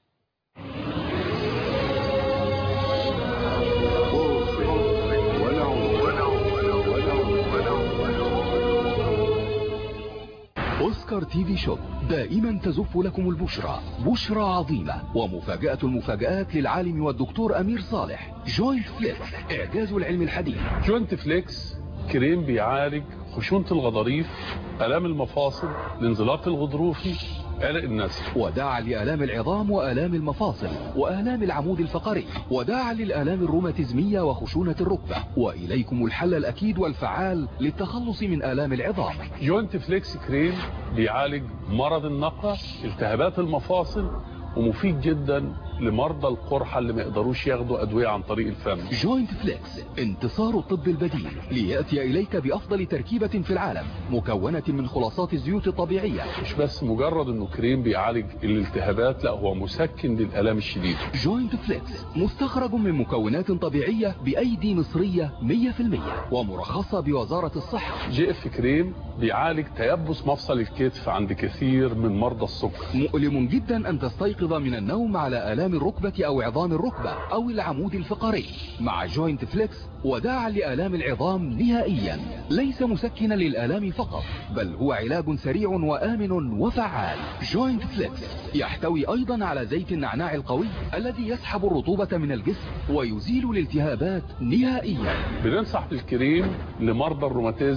[SPEAKER 14] أوسكار تي في شوب دائما تزف لكم البشرى بشرى عظيمة ومفاجأة المفاجآت للعالم والدكتور أمير صالح جوينت فليكس إعجاز العلم الحديث
[SPEAKER 15] جوينت فليكس كريم بيعالج خشونة الغضاريف آلام المفاصل الانزلاق الغضروفي قلق النسل
[SPEAKER 14] وداعا لآلام العظام وآلام المفاصل وآلام العمود الفقري وداعا للآلام الروماتيزمية وخشونة الركبة وإليكم الحل الأكيد والفعال للتخلص من آلام العظام
[SPEAKER 15] جوينت فليكس كريم بيعالج مرض النقع التهابات المفاصل ومفيد جدا لمرضى القرحة اللي ما يقدروش ياخدوا أدوية عن طريق الفم
[SPEAKER 14] جوينت فليكس انتصار الطب البديل ليأتي إليك بأفضل تركيبة في العالم مكونة من خلاصات الزيوت الطبيعية
[SPEAKER 15] مش بس مجرد انه كريم بيعالج الالتهابات لا هو مسكن للآلام الشديدة
[SPEAKER 14] جوينت فليكس مستخرج من مكونات طبيعية بأيدي مصرية 100% ومرخصة بوزارة الصحة
[SPEAKER 15] جي اف كريم بيعالج تيبس مفصل الكتف عند كثير من مرضى السكر
[SPEAKER 14] مؤلم جدا أن تستيقظ من النوم على آلام الركبة أو عظام الركبة أو العمود الفقري مع جوينت فليكس وداعا لآلام العظام نهائيا ليس مسكنا للآلام فقط بل هو علاج سريع وآمن وفعال جوينت فليكس يحتوي أيضا على زيت النعناع القوي الذي يسحب الرطوبة من الجسم ويزيل الالتهابات نهائيا
[SPEAKER 15] بننصح بالكريم لمرضى الروماتيزم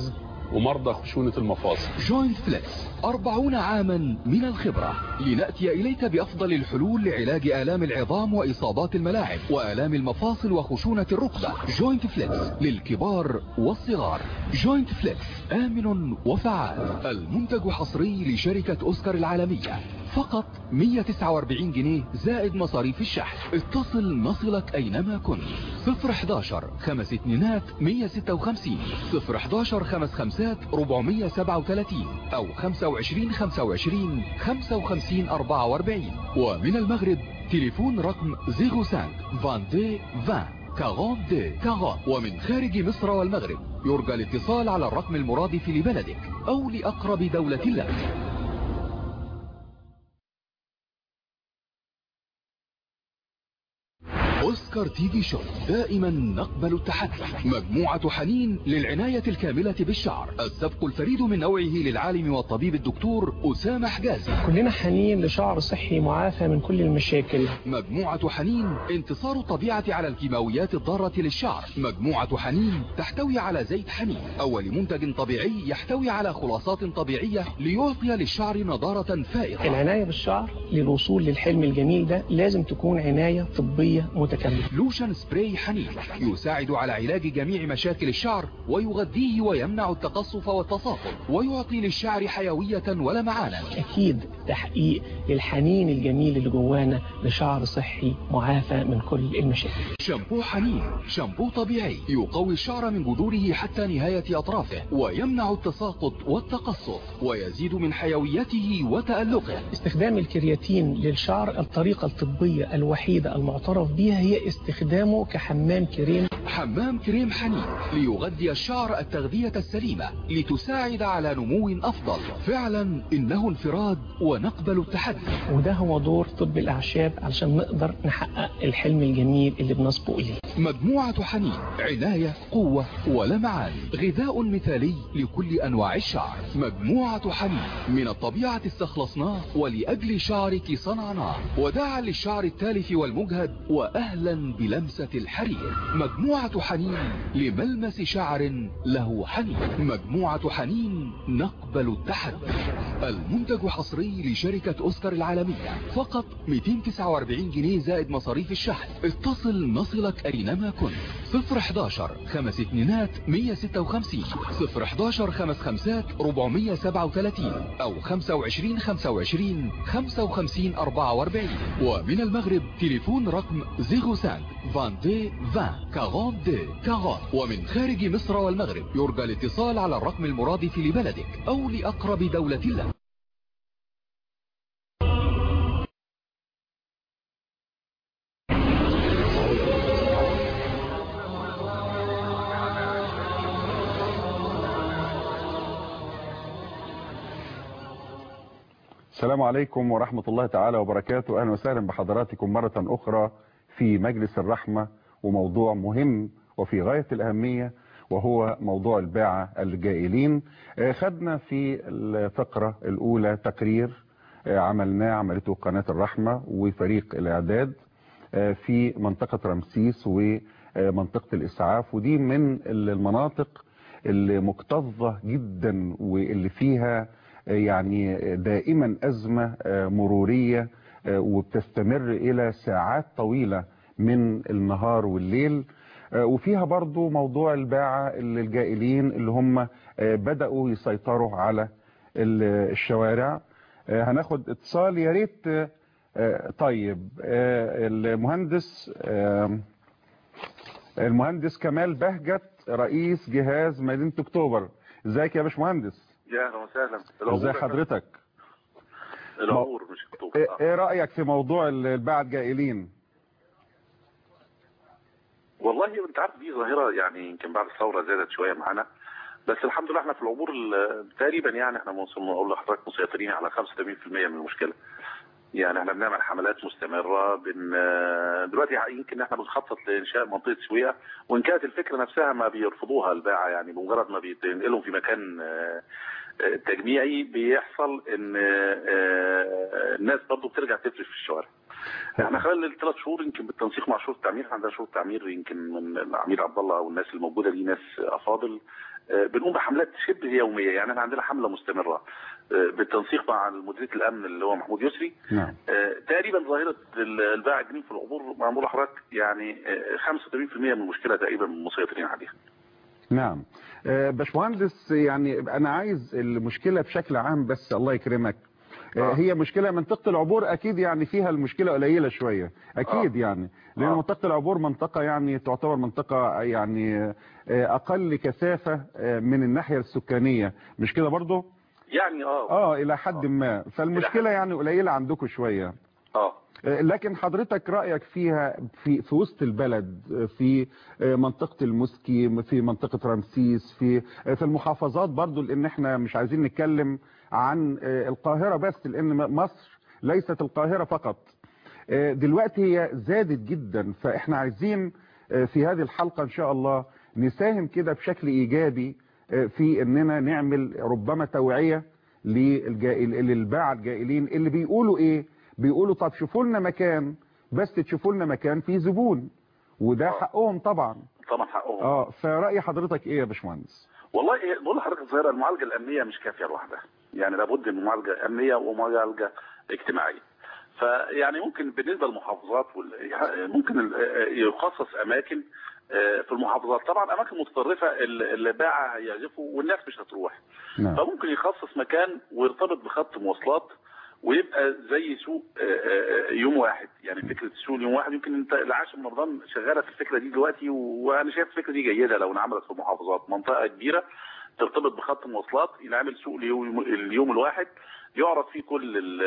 [SPEAKER 15] ومرضى خشونة المفاصل
[SPEAKER 14] جوينت فليكس أربعون عاما من الخبرة لنأتي إليك بأفضل الحلول لعلاج آلام العظام وإصابات الملاعب وآلام المفاصل وخشونة الركبة جوينت فليكس للكبار والصغار جوينت فليكس آمن وفعال المنتج حصري لشركة أوسكار العالمية فقط 149 جنيه زائد مصاريف الشحن اتصل نصلك أينما كنت 011 خمس اتنينات 156 011 خمس خمسات 437 أو 25 25 55 44 ومن المغرب تليفون رقم 05 22 20 42 40 ومن خارج مصر والمغرب يرجى الاتصال على الرقم المرادف لبلدك أو لأقرب دولة لك أوسكار تي في شو دائما نقبل التحدي مجموعة حنين للعناية الكاملة بالشعر السبق الفريد من نوعه للعالم والطبيب الدكتور أسامة حجازي
[SPEAKER 16] كلنا حنين لشعر صحي معافى من كل المشاكل
[SPEAKER 14] مجموعة حنين انتصار الطبيعة على الكيماويات الضارة للشعر مجموعة حنين تحتوي على زيت حنين أول منتج طبيعي يحتوي على خلاصات طبيعية ليعطي للشعر نضارة فائقة
[SPEAKER 16] العناية بالشعر للوصول للحلم الجميل ده لازم تكون عناية طبية متكاملة
[SPEAKER 14] لوشن سبراي حنين يساعد على علاج جميع مشاكل الشعر ويغذيه ويمنع التقصف والتصاقل ويعطي للشعر حيوية ولمعانا
[SPEAKER 16] أكيد تحقيق للحنين الجميل اللي جوانا لشعر صحي معافى من كل المشاكل
[SPEAKER 14] شامبو حنين شامبو طبيعي يقوي الشعر من جذوره حتى نهاية أطرافه ويمنع التساقط والتقصف ويزيد من حيويته وتألقه
[SPEAKER 16] استخدام الكرياتين للشعر الطريقة الطبية الوحيدة المعترف بها هي استخدامه كحمام كريم
[SPEAKER 14] حمام كريم حنين ليغذي الشعر التغذية السليمة لتساعد على نمو أفضل فعلا إنه انفراد ونقبل التحدي
[SPEAKER 16] وده هو دور طب الأعشاب علشان نقدر نحقق الحلم الجميل اللي بنسبق إليه
[SPEAKER 14] مجموعة حنين عناية قوة ولمعان غذاء مثالي لكل أنواع الشعر مجموعة حنين من الطبيعة استخلصناه ولأجل شعرك صنعناه وداعا للشعر التالف والمجهد وأهلا بلمسة الحرير مجموعة حنين لملمس شعر له حنين مجموعة حنين نقبل التحدي المنتج حصري لشركة أوسكار العالمية فقط 249 جنيه زائد مصاريف الشحن اتصل نصلك أينما كنت 011 خمس اتنينات 156 011 خمس خمسات 437 أو 25 25 55 44 ومن المغرب تليفون رقم 05 22 20 42 40 ومن خارج مصر والمغرب يرجى الاتصال على الرقم المرادف لبلدك أو لأقرب دولة لك
[SPEAKER 2] السلام عليكم ورحمة الله تعالى وبركاته أهلا وسهلا بحضراتكم مرة أخرى في مجلس الرحمة وموضوع مهم وفي غاية الأهمية وهو موضوع الباعة الجائلين خدنا في الفقرة الأولى تقرير عملناه عملته قناة الرحمة وفريق الإعداد في منطقة رمسيس ومنطقة الإسعاف ودي من المناطق اللي مكتظة جدا واللي فيها يعني دائما أزمة مرورية وبتستمر إلى ساعات طويلة من النهار والليل وفيها برضو موضوع الباعة الجائلين اللي هم بدأوا يسيطروا على الشوارع هناخد اتصال يا ريت طيب المهندس المهندس كمال بهجت رئيس جهاز مدينة اكتوبر ازيك يا باشمهندس
[SPEAKER 17] يا اهلا وسهلا
[SPEAKER 2] ازي حضرتك
[SPEAKER 17] العبور مش اكتوبر
[SPEAKER 2] ايه, ايه رايك في موضوع الباعة الجائلين
[SPEAKER 17] والله انت عارف دي ظاهره يعني يمكن بعد الثوره زادت شويه معانا بس الحمد لله احنا في العبور تقريبا يعني احنا نقول لحضرتك مسيطرين على 85% من المشكله يعني احنا بنعمل حملات مستمره بن دلوقتي يمكن احنا بنخطط لانشاء منطقه سويقه وان كانت الفكره نفسها ما بيرفضوها الباعه يعني بمجرد ما بينقلهم في مكان تجميعي بيحصل ان الناس برضه بترجع تفرش في الشوارع احنا خلال الثلاث شهور يمكن بالتنسيق مع شؤون التعمير عندنا شؤون التعمير يمكن من العمير عبد الله والناس الموجوده دي ناس افاضل آه، بنقوم بحملات شبه يوميه يعني احنا عندنا حمله مستمره آه، بالتنسيق مع مديريه الامن اللي هو محمود يسري
[SPEAKER 2] نعم
[SPEAKER 17] آه، تقريبا ظاهره ال- الباع الجنين في العبور معمول حضرتك يعني آه، 85% من المشكله تقريبا مسيطرين عليها
[SPEAKER 2] نعم آه، باشمهندس يعني انا عايز المشكله بشكل عام بس الله يكرمك آه، هي مشكله منطقه العبور اكيد يعني فيها المشكله قليله شويه اكيد يعني لان منطقه العبور منطقه يعني تعتبر منطقه يعني آه، اقل كثافه آه، من الناحيه السكانيه مش كده برضه
[SPEAKER 17] يعني اه
[SPEAKER 2] اه الى حد ما فالمشكله يعني قليله عندكم شويه
[SPEAKER 17] اه
[SPEAKER 2] لكن حضرتك رأيك فيها في في وسط البلد في منطقة المسكي في منطقة رمسيس في في المحافظات برضو لان احنا مش عايزين نتكلم عن القاهرة بس لان مصر ليست القاهرة فقط دلوقتي هي زادت جدا فاحنا عايزين في هذه الحلقة ان شاء الله نساهم كده بشكل ايجابي في اننا نعمل ربما توعية للجائل للباعة الجائلين اللي بيقولوا ايه بيقولوا طب شوفوا لنا مكان بس تشوفوا لنا مكان فيه زبون وده حقهم طبعا
[SPEAKER 17] طبعا حقهم
[SPEAKER 2] اه فرأي حضرتك ايه يا باشمهندس
[SPEAKER 17] والله إيه، بقول لحضرتك الظاهره المعالجه الامنيه مش كافيه لوحدها يعني لابد من معالجه امنيه ومعالجه اجتماعيه فيعني ممكن بالنسبه للمحافظات وال... يعني ممكن ال- يخصص اماكن آه، في المحافظات طبعا اماكن متطرفه ال- اللي باع هيعزفوا والناس مش هتروح
[SPEAKER 2] نعم.
[SPEAKER 17] فممكن يخصص مكان ويرتبط بخط مواصلات ويبقى زي سوق آه، آه، يوم واحد يعني فكره سوق يوم واحد يمكن انت العاشر من رمضان شغاله في الفكره دي دلوقتي وانا شايف الفكره دي جيده لو انعملت في المحافظات منطقه كبيره ترتبط بخط مواصلات ينعمل سوق اليوم, اليوم الواحد يعرض فيه كل ال-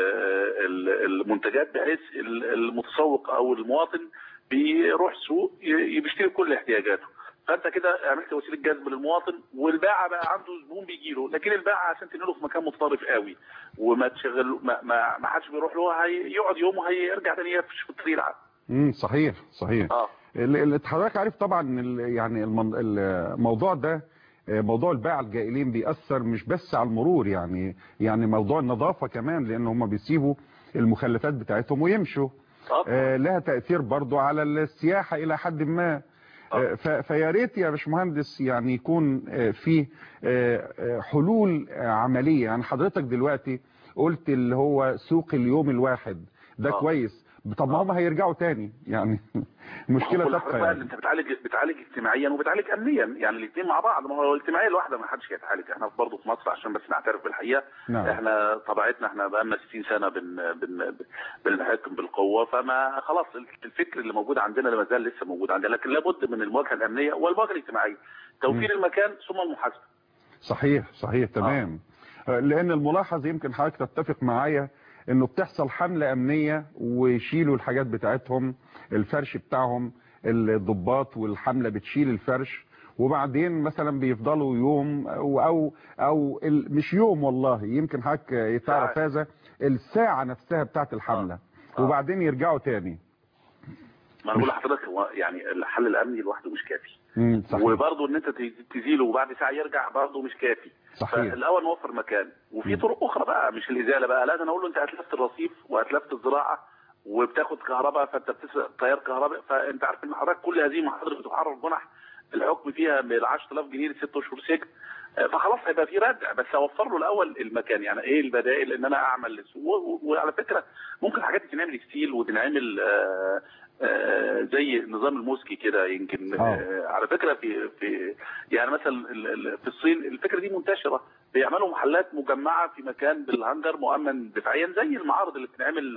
[SPEAKER 17] ال- المنتجات بحيث ال- المتسوق او المواطن بيروح سوق ي- بيشتري كل احتياجاته فانت كده عملت وسيله جذب للمواطن والباعه بقى عنده زبون بيجي له لكن الباعه عشان تنقله في مكان متطرف قوي وما تشغل ما, ما, ما حدش بيروح له هيقعد يوم وهيرجع تاني يفش في الطريق العام
[SPEAKER 2] امم صحيح صحيح
[SPEAKER 17] اه
[SPEAKER 2] ال- ال- حضرتك عارف طبعا ال- يعني المن- الموضوع ده آه، موضوع الباعة الجائلين بيأثر مش بس على المرور يعني يعني موضوع النظافة كمان لان هم بيسيبوا المخلفات بتاعتهم ويمشوا آه، لها تأثير برضو على السياحة إلى حد ما آه، ف- فيا ريت يا باشمهندس يعني يكون آه، في آه، آه، حلول آه، عملية يعني حضرتك دلوقتي قلت اللي هو سوق اليوم الواحد ده كويس طب ما هم هيرجعوا تاني يعني مشكلة
[SPEAKER 17] كل
[SPEAKER 2] تبقى
[SPEAKER 17] حضرتك بقى اللي
[SPEAKER 2] يعني
[SPEAKER 17] انت بتعالج بتعالج اجتماعيا وبتعالج امنيا يعني الاثنين مع بعض ما هو الاجتماعيه لوحدها ما حدش هيتعالج احنا برضه في مصر عشان بس نعترف بالحقيقه
[SPEAKER 2] نعم.
[SPEAKER 17] احنا طبيعتنا احنا بقى لنا 60 سنه بن بن بنحكم بالقوه فما خلاص الفكر اللي موجود عندنا ما زال لسه موجود عندنا لكن لابد من المواجهه الامنيه والمواجهه الاجتماعيه توفير المكان ثم المحاسبه
[SPEAKER 2] صحيح صحيح تمام آه، لان الملاحظ يمكن حضرتك تتفق معايا انه بتحصل حملة امنية ويشيلوا الحاجات بتاعتهم الفرش بتاعهم الضباط والحملة بتشيل الفرش وبعدين مثلا بيفضلوا يوم او او, أو ال- مش يوم والله يمكن حضرتك تعرف هذا الساعة نفسها بتاعت الحملة وبعدين يرجعوا تاني
[SPEAKER 17] ما انا بقول لحضرتك هو يعني الحل الامني لوحده مش كافي
[SPEAKER 2] مم، صحيح
[SPEAKER 17] وبرضه ان انت ت- تزيله وبعد ساعه يرجع برضه مش كافي
[SPEAKER 2] صحيح.
[SPEAKER 17] فالاول نوفر مكان وفي طرق اخرى بقى مش الازاله بقى لازم اقول له انت اتلفت الرصيف واتلفت الزراعه وبتاخد كهرباء فانت بتسرق تيار كهرباء فانت عارف ان حضرتك كل هذه المحاضر بتحرر جنح الحكم فيها من 10000 جنيه لست اشهر سجن آه، فخلاص هيبقى في ردع بس اوفر له الاول المكان يعني ايه البدائل ان انا اعمل و- و- وعلى فكره ممكن حاجات تتعمل ستيل وتنعمل آه، آه، زي نظام الموسكي كده يمكن آه، على فكره في في يعني مثلا ال- ال- في الصين الفكره دي منتشره بيعملوا محلات مجمعه في مكان بالهنجر مؤمن دفاعيا زي المعارض اللي بتنعمل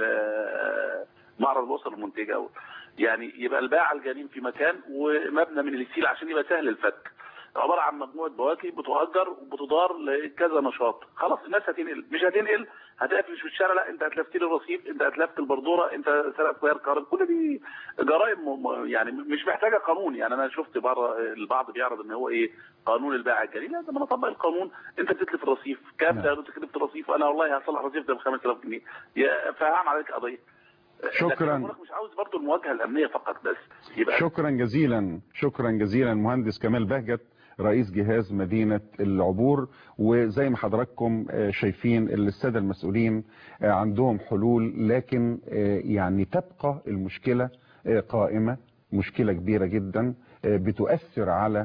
[SPEAKER 17] آه، معرض الاسر المنتجه أو يعني يبقى الباعة الجنين في مكان ومبنى من الستيل عشان يبقى سهل الفك عباره عن مجموعه بواكي بتؤجر وبتدار لكذا نشاط خلاص الناس هتنقل مش هتنقل هتقفل في الشارع لا انت اتلفت لي الرصيف انت اتلفت البردوره انت سرقت تيار كهرباء كل دي جرائم م- م- يعني مش محتاجه قانون يعني انا شفت بره البعض بيعرض ان هو ايه قانون الباعة الجنين لا ده ما انا اطبق القانون انت بتتلف الرصيف كام ده تكلفه الرصيف انا والله هصلح الرصيف ده ب 5000 جنيه يا- فهعمل عليك قضيه
[SPEAKER 2] شكراً.
[SPEAKER 17] لكن أنا بقولك مش عاوز برضو المواجهه الامنيه فقط بس يبقى
[SPEAKER 2] شكرا جزيلا شكرا جزيلا مهندس كمال بهجت رئيس جهاز مدينة العبور وزي ما حضراتكم آه، شايفين السادة المسؤولين آه، عندهم حلول لكن آه، يعني تبقى المشكلة آه، قائمة مشكلة كبيرة جدا آه، بتؤثر على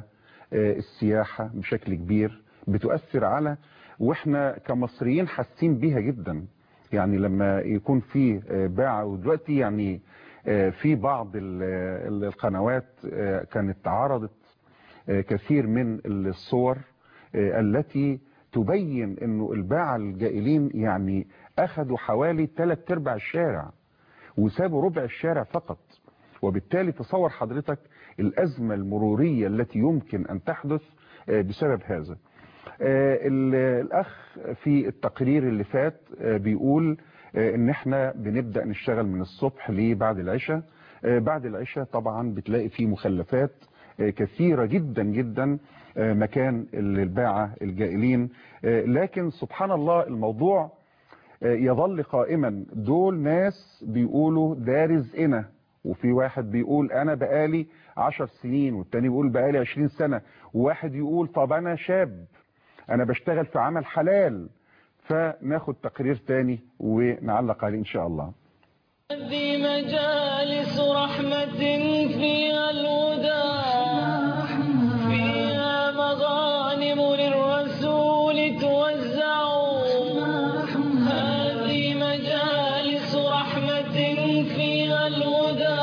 [SPEAKER 2] آه، السياحة بشكل كبير بتؤثر على واحنا كمصريين حاسين بيها جدا يعني لما يكون في آه، باعة ودلوقتي يعني آه، في بعض ال- ال- القنوات آه، كانت عرضت آه، كثير من الصور آه، التي تبين انه الباعة الجائلين يعني اخذوا حوالي ثلاث ارباع الشارع وسابوا ربع الشارع فقط وبالتالي تصور حضرتك الازمة المرورية التي يمكن ان تحدث آه، بسبب هذا آه، ال- الاخ في التقرير اللي فات آه، بيقول آه، ان احنا بنبدأ نشتغل من الصبح لبعد العشاء آه، بعد العشاء طبعا بتلاقي فيه مخلفات آه، كثيرة جدا جدا آه، مكان الباعة الجائلين آه، لكن سبحان الله الموضوع آه، يظل قائما دول ناس بيقولوا ده رزقنا وفي واحد بيقول انا بقالي عشر سنين والتاني بيقول بقالي عشرين سنة وواحد يقول طب انا شاب انا بشتغل في عمل حلال فناخد تقرير تاني ونعلق عليه ان شاء الله
[SPEAKER 1] هذه مجالس رحمة فيها الهدى فيها مغانم للرسول توزع هذه مجالس رحمة فيها الهدى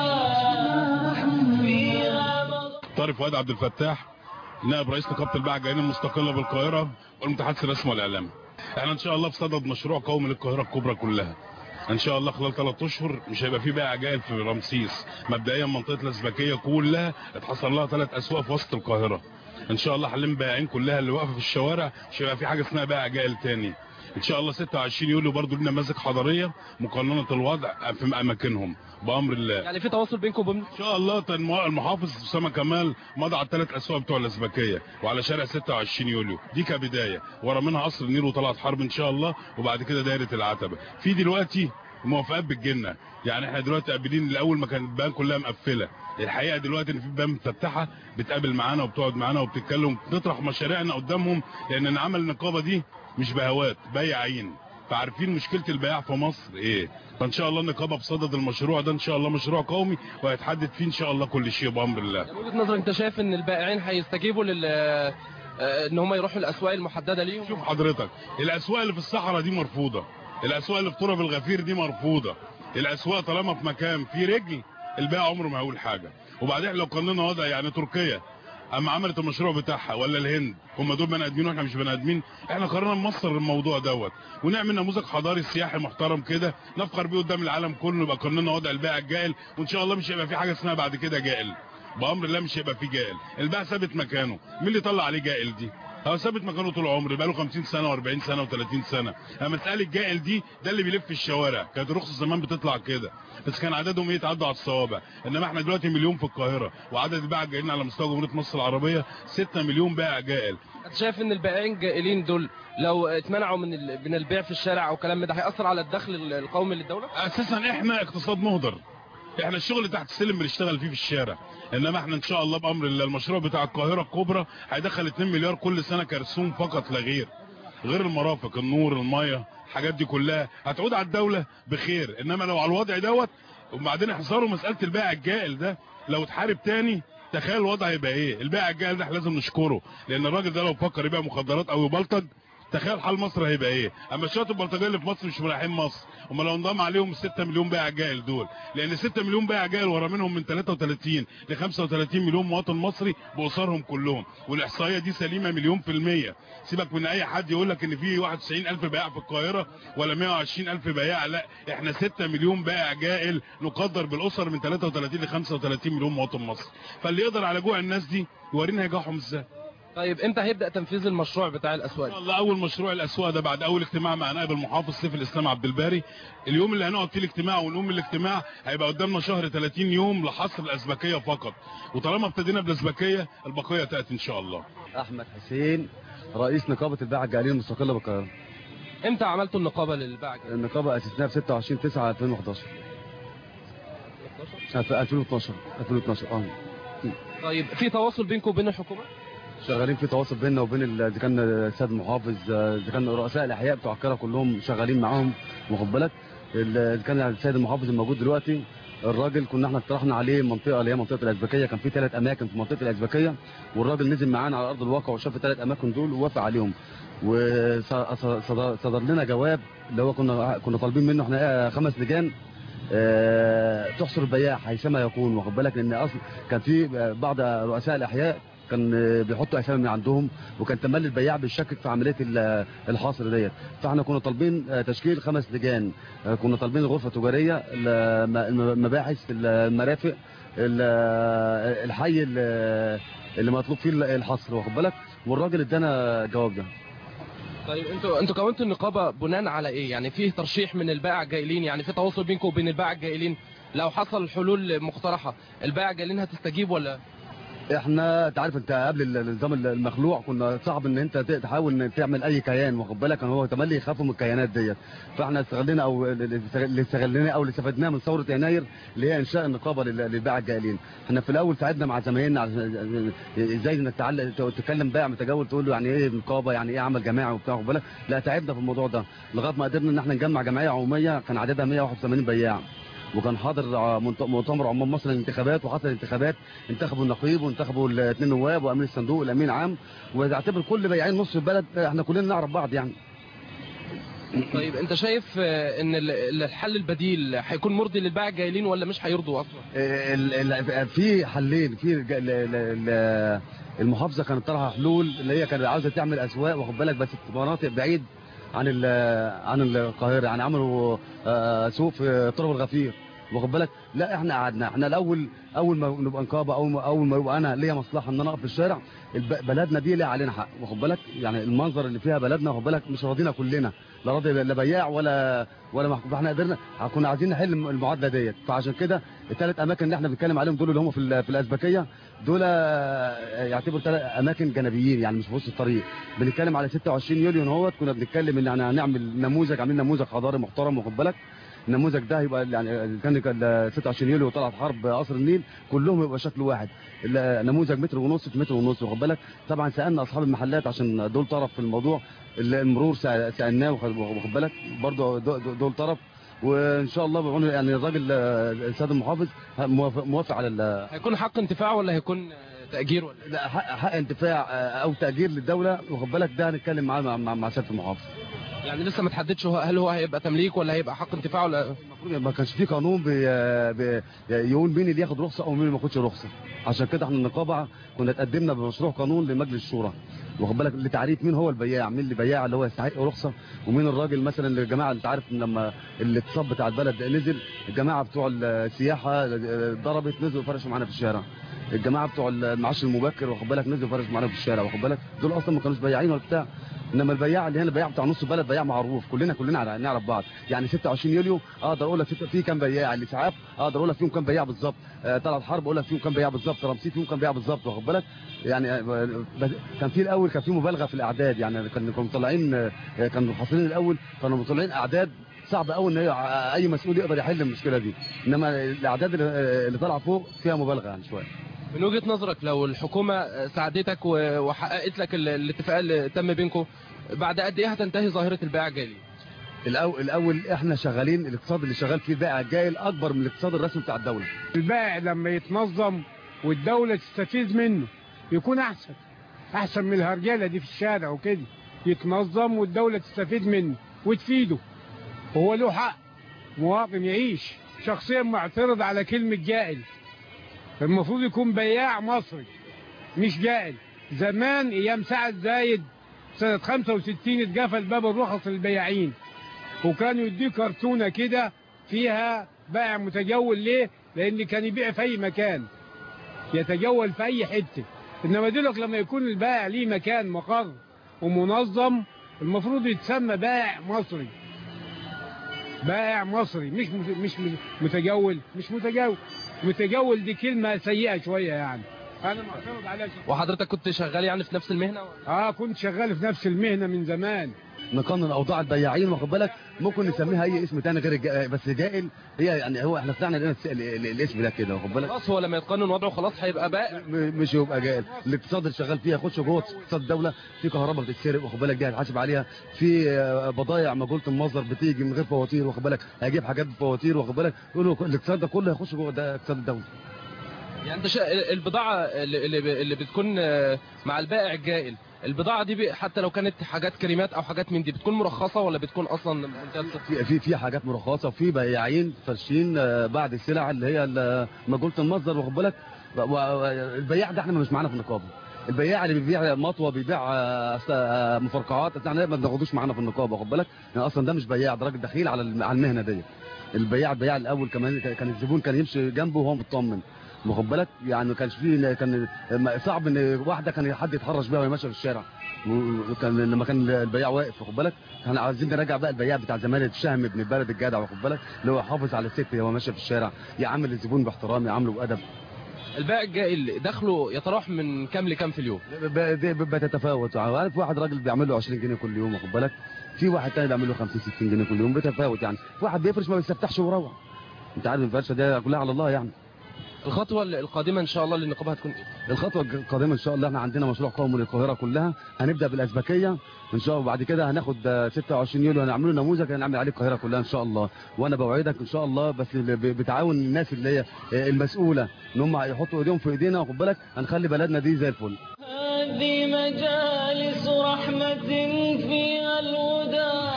[SPEAKER 1] فيها
[SPEAKER 11] طارق فؤاد عبد الفتاح نائب رئيس نقابه الباعة الجائلين المستقله بالقاهره والمتحدث الرسمي والاعلام احنا ان شاء الله في صدد مشروع قومي للقاهره الكبرى كلها ان شاء الله خلال ثلاث اشهر مش هيبقى في بائع جائل في رمسيس مبدئيا منطقه الاسبكيه كلها اتحصل لها ثلاث اسواق في وسط القاهره ان شاء الله حلم بائعين كلها اللي واقفه في الشوارع مش هيبقى في حاجه اسمها بائع جائل تاني ان شاء الله 26 يوليو برضو لنا نماذج حضاريه مقننه الوضع في اماكنهم بامر الله
[SPEAKER 3] يعني في تواصل بينكم وبين
[SPEAKER 11] ان شاء الله تن- المحافظ اسامه كمال مضى على الثلاث اسواق بتوع الاسبكيه وعلى شارع 26 يوليو دي كبدايه ورا منها قصر النيل وطلعت حرب ان شاء الله وبعد كده دايره العتبه في دلوقتي موافقات بالجنه يعني احنا دلوقتي قابلين الاول ما كانت البان كلها مقفله الحقيقه دلوقتي ان في بان مفتحه بتقابل معانا وبتقعد معانا وبتتكلم بنطرح مشاريعنا قدامهم لان عمل النقابه دي مش بهوات بياعين فعارفين مشكله البياع في مصر ايه فان شاء الله النقابه بصدد المشروع ده ان شاء الله مشروع قومي وهيتحدد فيه ان شاء الله كل شيء بامر الله
[SPEAKER 3] من وجهه نظرك انت شايف ان البائعين هيستجيبوا لل آه، ان هم يروحوا الاسواق المحدده ليهم
[SPEAKER 11] شوف حضرتك الاسواق اللي في الصحراء دي مرفوضه الاسواق اللي في تراب الغفير دي مرفوضه الاسواق طالما في مكان فيه رجل البيع عمره ما هيقول حاجه وبعدين لو قننا وضع يعني تركيا اما عملت المشروع بتاعها ولا الهند هم دول بني ادمين واحنا مش بني ادمين احنا قررنا نمصر الموضوع دوت ونعمل نموذج حضاري سياحي محترم كده نفخر بيه قدام العالم كله يبقى قررنا وضع البيع الجائل وان شاء الله مش هيبقى في حاجه اسمها بعد كده جائل بامر الله مش هيبقى في جائل البيع ثابت مكانه مين اللي طلع عليه جائل دي هو ثابت مكانه طول عمره بقاله 50 سنه و40 سنه و30 سنه اما مساله الجائل دي ده اللي بيلف في الشوارع كانت الرخص زمان بتطلع كده بس كان عددهم ايه يتعدوا على الصوابع انما احنا دلوقتي مليون في القاهره وعدد البائع الجائلين على مستوى جمهوريه مصر العربيه 6 مليون بائع جائل
[SPEAKER 3] انت شايف ان البائعين الجائلين دول لو اتمنعوا من ال- من البيع في الشارع او كلام من ده هياثر على الدخل ال- القومي للدوله
[SPEAKER 11] اساسا احنا اقتصاد مهدر احنا الشغل تحت السلم بنشتغل فيه في الشارع انما احنا ان شاء الله بامر الله المشروع بتاع القاهره الكبرى هيدخل 2 مليار كل سنه كرسوم فقط لا غير غير المرافق النور الميه الحاجات دي كلها هتعود على الدوله بخير انما لو على الوضع دوت وبعدين احذروا مساله البائع الجائل ده لو اتحارب تاني تخيل الوضع هيبقى ايه البائع الجائل ده احنا لازم نشكره لان الراجل ده لو فكر يبيع مخدرات او يبلطج تخيل حال مصر هيبقى ايه اما شويه البلطجيه اللي في مصر مش رايحين مصر هم لو انضم عليهم 6 مليون بائع جائل دول لان 6 مليون بائع جائل ورا منهم من 33 ل 35 مليون مواطن مصري باسرهم كلهم والاحصائيه دي سليمه مليون في الميه سيبك من اي حد يقول لك ان في 91000 بائع في القاهره ولا 120000 بائع لا احنا 6 مليون بائع جائل نقدر بالاسر من 33 ل 35 مليون مواطن مصري فاللي يقدر على جوع الناس دي يورينا هيجوعهم ازاي
[SPEAKER 3] طيب امتى هيبدا تنفيذ المشروع بتاع الاسواق
[SPEAKER 11] ان شاء الله اول مشروع الاسواق ده بعد اول اجتماع مع نائب المحافظ سيف الاسلام عبد الباري اليوم اللي هنقعد فيه الاجتماع ونقوم من الاجتماع هيبقى قدامنا شهر 30 يوم لحصر الاسبكيه فقط وطالما ابتدينا بالاسبكيه البقيه تاتي ان شاء الله
[SPEAKER 18] احمد حسين رئيس نقابه الباعة الجائلين المستقله بالقاهره
[SPEAKER 3] امتى عملتوا النقابه للباعة الجائلين؟
[SPEAKER 18] النقابه اسسناها في 26 9 2011 في 2012 2012 اه
[SPEAKER 3] طيب في تواصل بينكم وبين الحكومه
[SPEAKER 18] شغالين في تواصل بيننا وبين ال- اذا كان السيد المحافظ اذا كان رؤساء الاحياء بتوع القاهره كلهم شغالين معاهم واخد بالك ال- اذا كان السيد المحافظ الموجود دلوقتي الراجل كنا احنا اقترحنا عليه منطقه اللي هي منطقه الازبكيه كان في ثلاث اماكن في منطقه الازبكيه والراجل نزل معانا على ارض الواقع وشاف الثلاث اماكن دول ووافق عليهم وصدر لنا جواب اللي هو كنا كنا طالبين منه احنا خمس لجان آه، تحصر البياع حيثما يكون واخد بالك لان اصلا كان في بعض رؤساء الاحياء كان بيحطوا اسامي من عندهم وكان تملي البياع بيشكك في عمليه ال- الحصر ديت فاحنا كنا طالبين آه، تشكيل خمس لجان آه، كنا طالبين الغرفه التجاريه الم- المباحث المرافق ال- الحي اللي اللي مطلوب فيه الحصر واخد بالك والراجل ادانا الجواب ده
[SPEAKER 3] طيب انتوا انتوا كونتوا النقابه بناء على ايه يعني فيه ترشيح من البائع الجايلين يعني في تواصل بينكم وبين البائع الجايلين لو حصل حلول مقترحه البائع الجايلين هتستجيب ولا
[SPEAKER 18] احنا انت عارف انت قبل ال- النظام المخلوع كنا صعب ان انت ت- تحاول ان تعمل اي كيان واخد بالك كان هو تملي يخافوا من الكيانات ديت فاحنا استغلينا او اللي استغلينا او اللي استفدناه من ثوره يناير اللي هي انشاء النقابه لل- للبائع الجائلين احنا في الاول ساعدنا مع زمايلنا على ازاي انك تعلق تتكلم بائع متجول تقول له يعني ايه نقابه يعني ايه عمل جماعي وبتاع واخد بالك لا تعبنا في الموضوع ده لغايه ما قدرنا ان احنا نجمع جمعيه عموميه كان عددها 181 بياع وكان حاضر ع- منت- مؤتمر عموم مصر للانتخابات وحصل انتخابات انتخبوا النقيب وانتخبوا الاثنين نواب وامين الصندوق الامين عام واعتبر كل بياعين نص البلد احنا كلنا نعرف بعض يعني
[SPEAKER 3] طيب انت شايف آه، ان ال- الحل البديل هيكون مرضي للبائع الجايلين ولا مش هيرضوا اصلا
[SPEAKER 18] ال- ال- في حلين في الج- ال- ال- ال- المحافظه كانت طرحها حلول اللي هي كانت عاوزه تعمل اسواق واخد بالك بس في مناطق بعيد عن ال- عن القاهره يعني عملوا آه، سوق في طرق الغفير واخد بالك لا احنا قعدنا احنا الاول اول ما نبقى نقابه اول ما اول ما يبقى انا ليا مصلحه ان انا اقف في الشارع الب- بلدنا دي ليها علينا حق واخد بالك يعني المنظر اللي فيها بلدنا واخد بالك مش راضينا كلنا لا راضي لا بياع ولا ولا محكوم فاحنا قدرنا كنا عايزين نحل المعادله ديت فعشان كده الثلاث اماكن اللي احنا بنتكلم عليهم دول اللي هم في ال- في الازبكيه دول آه، يعتبروا ثلاث اماكن جانبيين يعني مش في وسط الطريق بنتكلم على 26 يوليو ان هو كنا بنتكلم ان احنا هنعمل نموذج عاملين نموذج حضاري محترم واخد بالك النموذج ده يبقى يعني كان كان 26 يوليو وطلعت حرب قصر النيل كلهم يبقى شكل واحد النموذج متر ونص في متر ونص واخد بالك طبعا سالنا اصحاب المحلات عشان دول طرف في الموضوع المرور سأ- سالناه واخد واخد بالك برضه دول دول طرف وان شاء الله بعون يعني الراجل آه، السيد المحافظ موافق موافق على ال-
[SPEAKER 3] هيكون حق انتفاع ولا هيكون آه، تاجير ولا
[SPEAKER 18] لا حق, حق انتفاع آه، او تاجير للدوله واخد بالك ده هنتكلم معاه مع, مع, مع سياده المحافظ
[SPEAKER 3] يعني لسه ما تحددش هو- هل هو هيبقى تمليك ولا هيبقى حق انتفاع ولا
[SPEAKER 18] المفروض ما كانش في قانون بي بي يقول مين اللي ياخد رخصه او مين اللي ما ياخدش رخصه عشان كده احنا النقابه كنا تقدمنا بمشروع قانون لمجلس الشورى واخد بالك لتعريف مين هو البياع مين اللي بياع اللي هو يستحق رخصه ومين الراجل مثلا اللي الجماعه انت عارف لما الاقتصاد بتاع البلد نزل الجماعه بتوع السياحه ضربت نزلوا فرشوا معانا في الشارع الجماعه بتوع المعاش المبكر واخد بالك نزلوا فرشوا معانا في الشارع واخد بالك دول اصلا ما كانوش بياعين ولا بتاع انما البياع اللي هنا البياع بتاع نص البلد بياع معروف كلنا كلنا نعرف بعض يعني 26 يوليو اقدر اقول لك في كام بياع الاسعاف اقدر اقول لك فيهم كام بياع بالظبط آه، طلعت حرب اقول لك فيهم كام بياع بالظبط رمسيس فيهم كام بياع بالظبط واخد بالك يعني آه، بس- كان في الاول كان في مبالغه في الاعداد يعني كان كانوا مطلعين آه، كانوا حاصلين الاول كانوا مطلعين اعداد صعب قوي ان هي- اي مسؤول يقدر يحل المشكله دي انما الاعداد اللي- اللي طالعه فوق فيها مبالغه يعني شويه
[SPEAKER 3] من وجهة نظرك لو الحكومة ساعدتك و- وحققت لك ال- الاتفاق اللي تم بينكم بعد قد ايه هتنتهي ظاهرة البيع الجالي؟
[SPEAKER 18] الاول الاول احنا شغالين الاقتصاد اللي شغال فيه البائع الجايل اكبر من الاقتصاد الرسمي بتاع الدوله
[SPEAKER 19] البائع لما يتنظم والدولة تستفيد منه يكون أحسن أحسن من الهرجلة دي في الشارع وكده يتنظم والدولة تستفيد منه وتفيده وهو له حق مواطن يعيش شخصيا معترض على كلمة جائل المفروض يكون بياع مصري مش جائل زمان أيام سعد زايد سنة 65 اتقفل باب الرخص للبياعين وكانوا يديه كرتونة كده فيها بائع متجول ليه؟ لأن كان يبيع في أي مكان يتجول في أي حتة إنما دلوقتي لما يكون البائع ليه مكان مقر ومنظم المفروض يتسمى بائع مصري بائع مصري مش مت- مش متجول مش متجول متجول دي كلمة سيئة شوية يعني أنا معترض عليها شخصياً.
[SPEAKER 3] وحضرتك كنت شغال يعني في نفس المهنة؟
[SPEAKER 19] اه كنت شغال في نفس المهنة من زمان
[SPEAKER 18] نقنن اوضاع البياعين واخد بالك ممكن نسميها اي اسم تاني غير الج... بس جائل هي يعني هو احنا طلعنا لقينا الس- ال- ال- الاسم ده كده واخد بالك
[SPEAKER 3] خلاص هو لما يتقنن وضعه خلاص هيبقى بائع
[SPEAKER 18] م- مش هيبقى جائل الاقتصاد اللي شغال فيها يخش جوه اقتصاد الدوله في كهرباء بتتسرق واخد بالك دي هتحاسب عليها في آه، بضايع مجهوله المصدر بتيجي من غير فواتير واخد بالك هيجيب حاجات بفواتير واخد بالك يقولوا الاقتصاد ده كله هيخش جوه ده اقتصاد الدوله
[SPEAKER 3] يعني انت شا... البضاعه اللي, اللي اللي بتكون آه، مع البائع الجائل البضاعه دي بي- حتى لو كانت حاجات كريمات او حاجات من دي بتكون مرخصه ولا بتكون اصلا منتهى
[SPEAKER 18] في في في حاجات مرخصه وفي بياعين فرشين آه، بعد السلع اللي هي ال- مجهوله المصدر واخد بالك و- و- البياع ده احنا مش معانا في النقابه البياع اللي بيبيع مطوه بيبيع آه، أس- آه، مفرقعات احنا ما بناخدوش معانا في النقابه واخد بالك يعني اصلا ده مش بياع ده راجل دخيل على الم- على المهنه دي البياع البياع الاول كمان كان الزبون كان يمشي جنبه وهو مطمن واخد بالك يعني ما كانش فيه كان صعب ان واحده كان حد يتحرش بيها وهي ماشيه في الشارع وكان لما كان البياع واقف واخد بالك احنا عايزين نراجع بقى البياع بتاع زمان الشهم ابن البلد الجدع واخد بالك اللي هو حافظ على الست وهو ماشيه في الشارع يعامل الزبون باحترام يعامله بادب
[SPEAKER 3] البائع الجائل دخله يتراوح من كام لكام في اليوم
[SPEAKER 18] ب- دي ب- بتتفاوت عارف واحد راجل بيعمل له 20 جنيه كل يوم واخد بالك في واحد تاني بيعمل له 50 60 جنيه كل يوم بتفاوت يعني في واحد بيفرش ما بيستفتحش ويروح انت عارف الفرشه دي كلها على الله يعني
[SPEAKER 3] الخطوه القادمه ان شاء الله للنقابه هتكون ايه
[SPEAKER 18] الخطوه القادمه ان شاء الله احنا عندنا مشروع قومي للقاهره كلها هنبدا بالازبكيه ان شاء الله وبعد كده هناخد آه، 26 يوليو هنعمله نموذج هنعمل عليه القاهره كلها ان شاء الله وانا بوعدك ان شاء الله بس ب- بتعاون الناس اللي هي آه، المسؤوله ان هم يحطوا ايديهم في ايدينا واخد بالك هنخلي بلدنا دي زي الفل
[SPEAKER 1] هذه مجالس رحمة فيها الهدى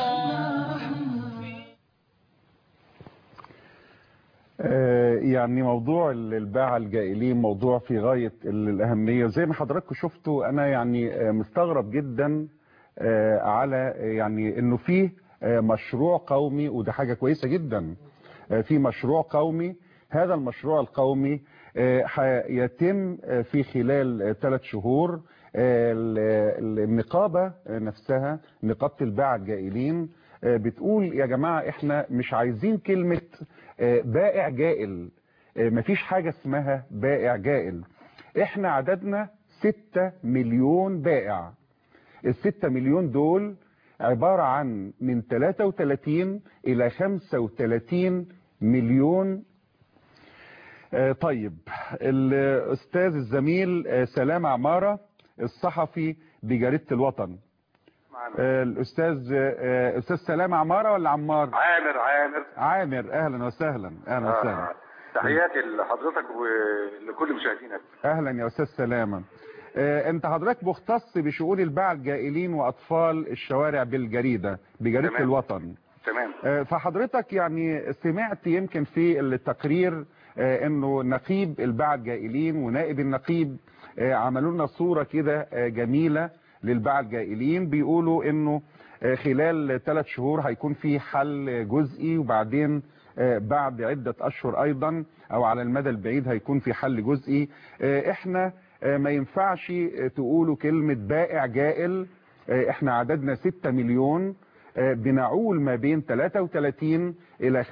[SPEAKER 2] آه، يعني موضوع ال- الباعة الجائلين موضوع في غاية ال- الأهمية زي ما حضراتكم شفتوا أنا يعني آه، مستغرب جدا آه، على آه، يعني إنه فيه آه، مشروع قومي وده حاجة كويسة جدا آه، في مشروع قومي هذا المشروع القومي آه، هيتم آه، في خلال ثلاث شهور آه، ال- ال- النقابة آه، نفسها نقابة الباعة الجائلين آه، بتقول يا جماعة احنا مش عايزين كلمة آه، بائع جائل آه، مفيش حاجة اسمها بائع جائل احنا عددنا 6 مليون بائع الستة مليون دول عبارة عن من 33 إلى 35 مليون آه، طيب الأستاذ الزميل آه، سلام عمارة الصحفي بجريدة الوطن آه، الأستاذ آه، أستاذ سلام عمارة ولا عمار؟
[SPEAKER 20] عامر عامر
[SPEAKER 2] عامر أهلا وسهلا أهلا وسهلا
[SPEAKER 20] آه. تحياتي لحضرتك ولكل مشاهدينك
[SPEAKER 2] اهلا يا استاذ سلامه آه، انت حضرتك مختص بشؤون الباعة الجائلين واطفال الشوارع بالجريده بجريده
[SPEAKER 20] تمام.
[SPEAKER 2] الوطن
[SPEAKER 20] تمام
[SPEAKER 2] آه، فحضرتك يعني سمعت يمكن في التقرير آه، انه نقيب الباعة الجائلين ونائب النقيب آه، عملوا لنا صورة كده آه، جميلة للباعة الجائلين بيقولوا انه آه، خلال ثلاث شهور هيكون في حل جزئي وبعدين آه، بعد عدة اشهر ايضا او على المدى البعيد هيكون في حل جزئي آه، احنا آه، ما ينفعش آه، تقولوا كلمة بائع جائل آه، احنا عددنا 6 مليون آه، بنعول ما بين 33 الى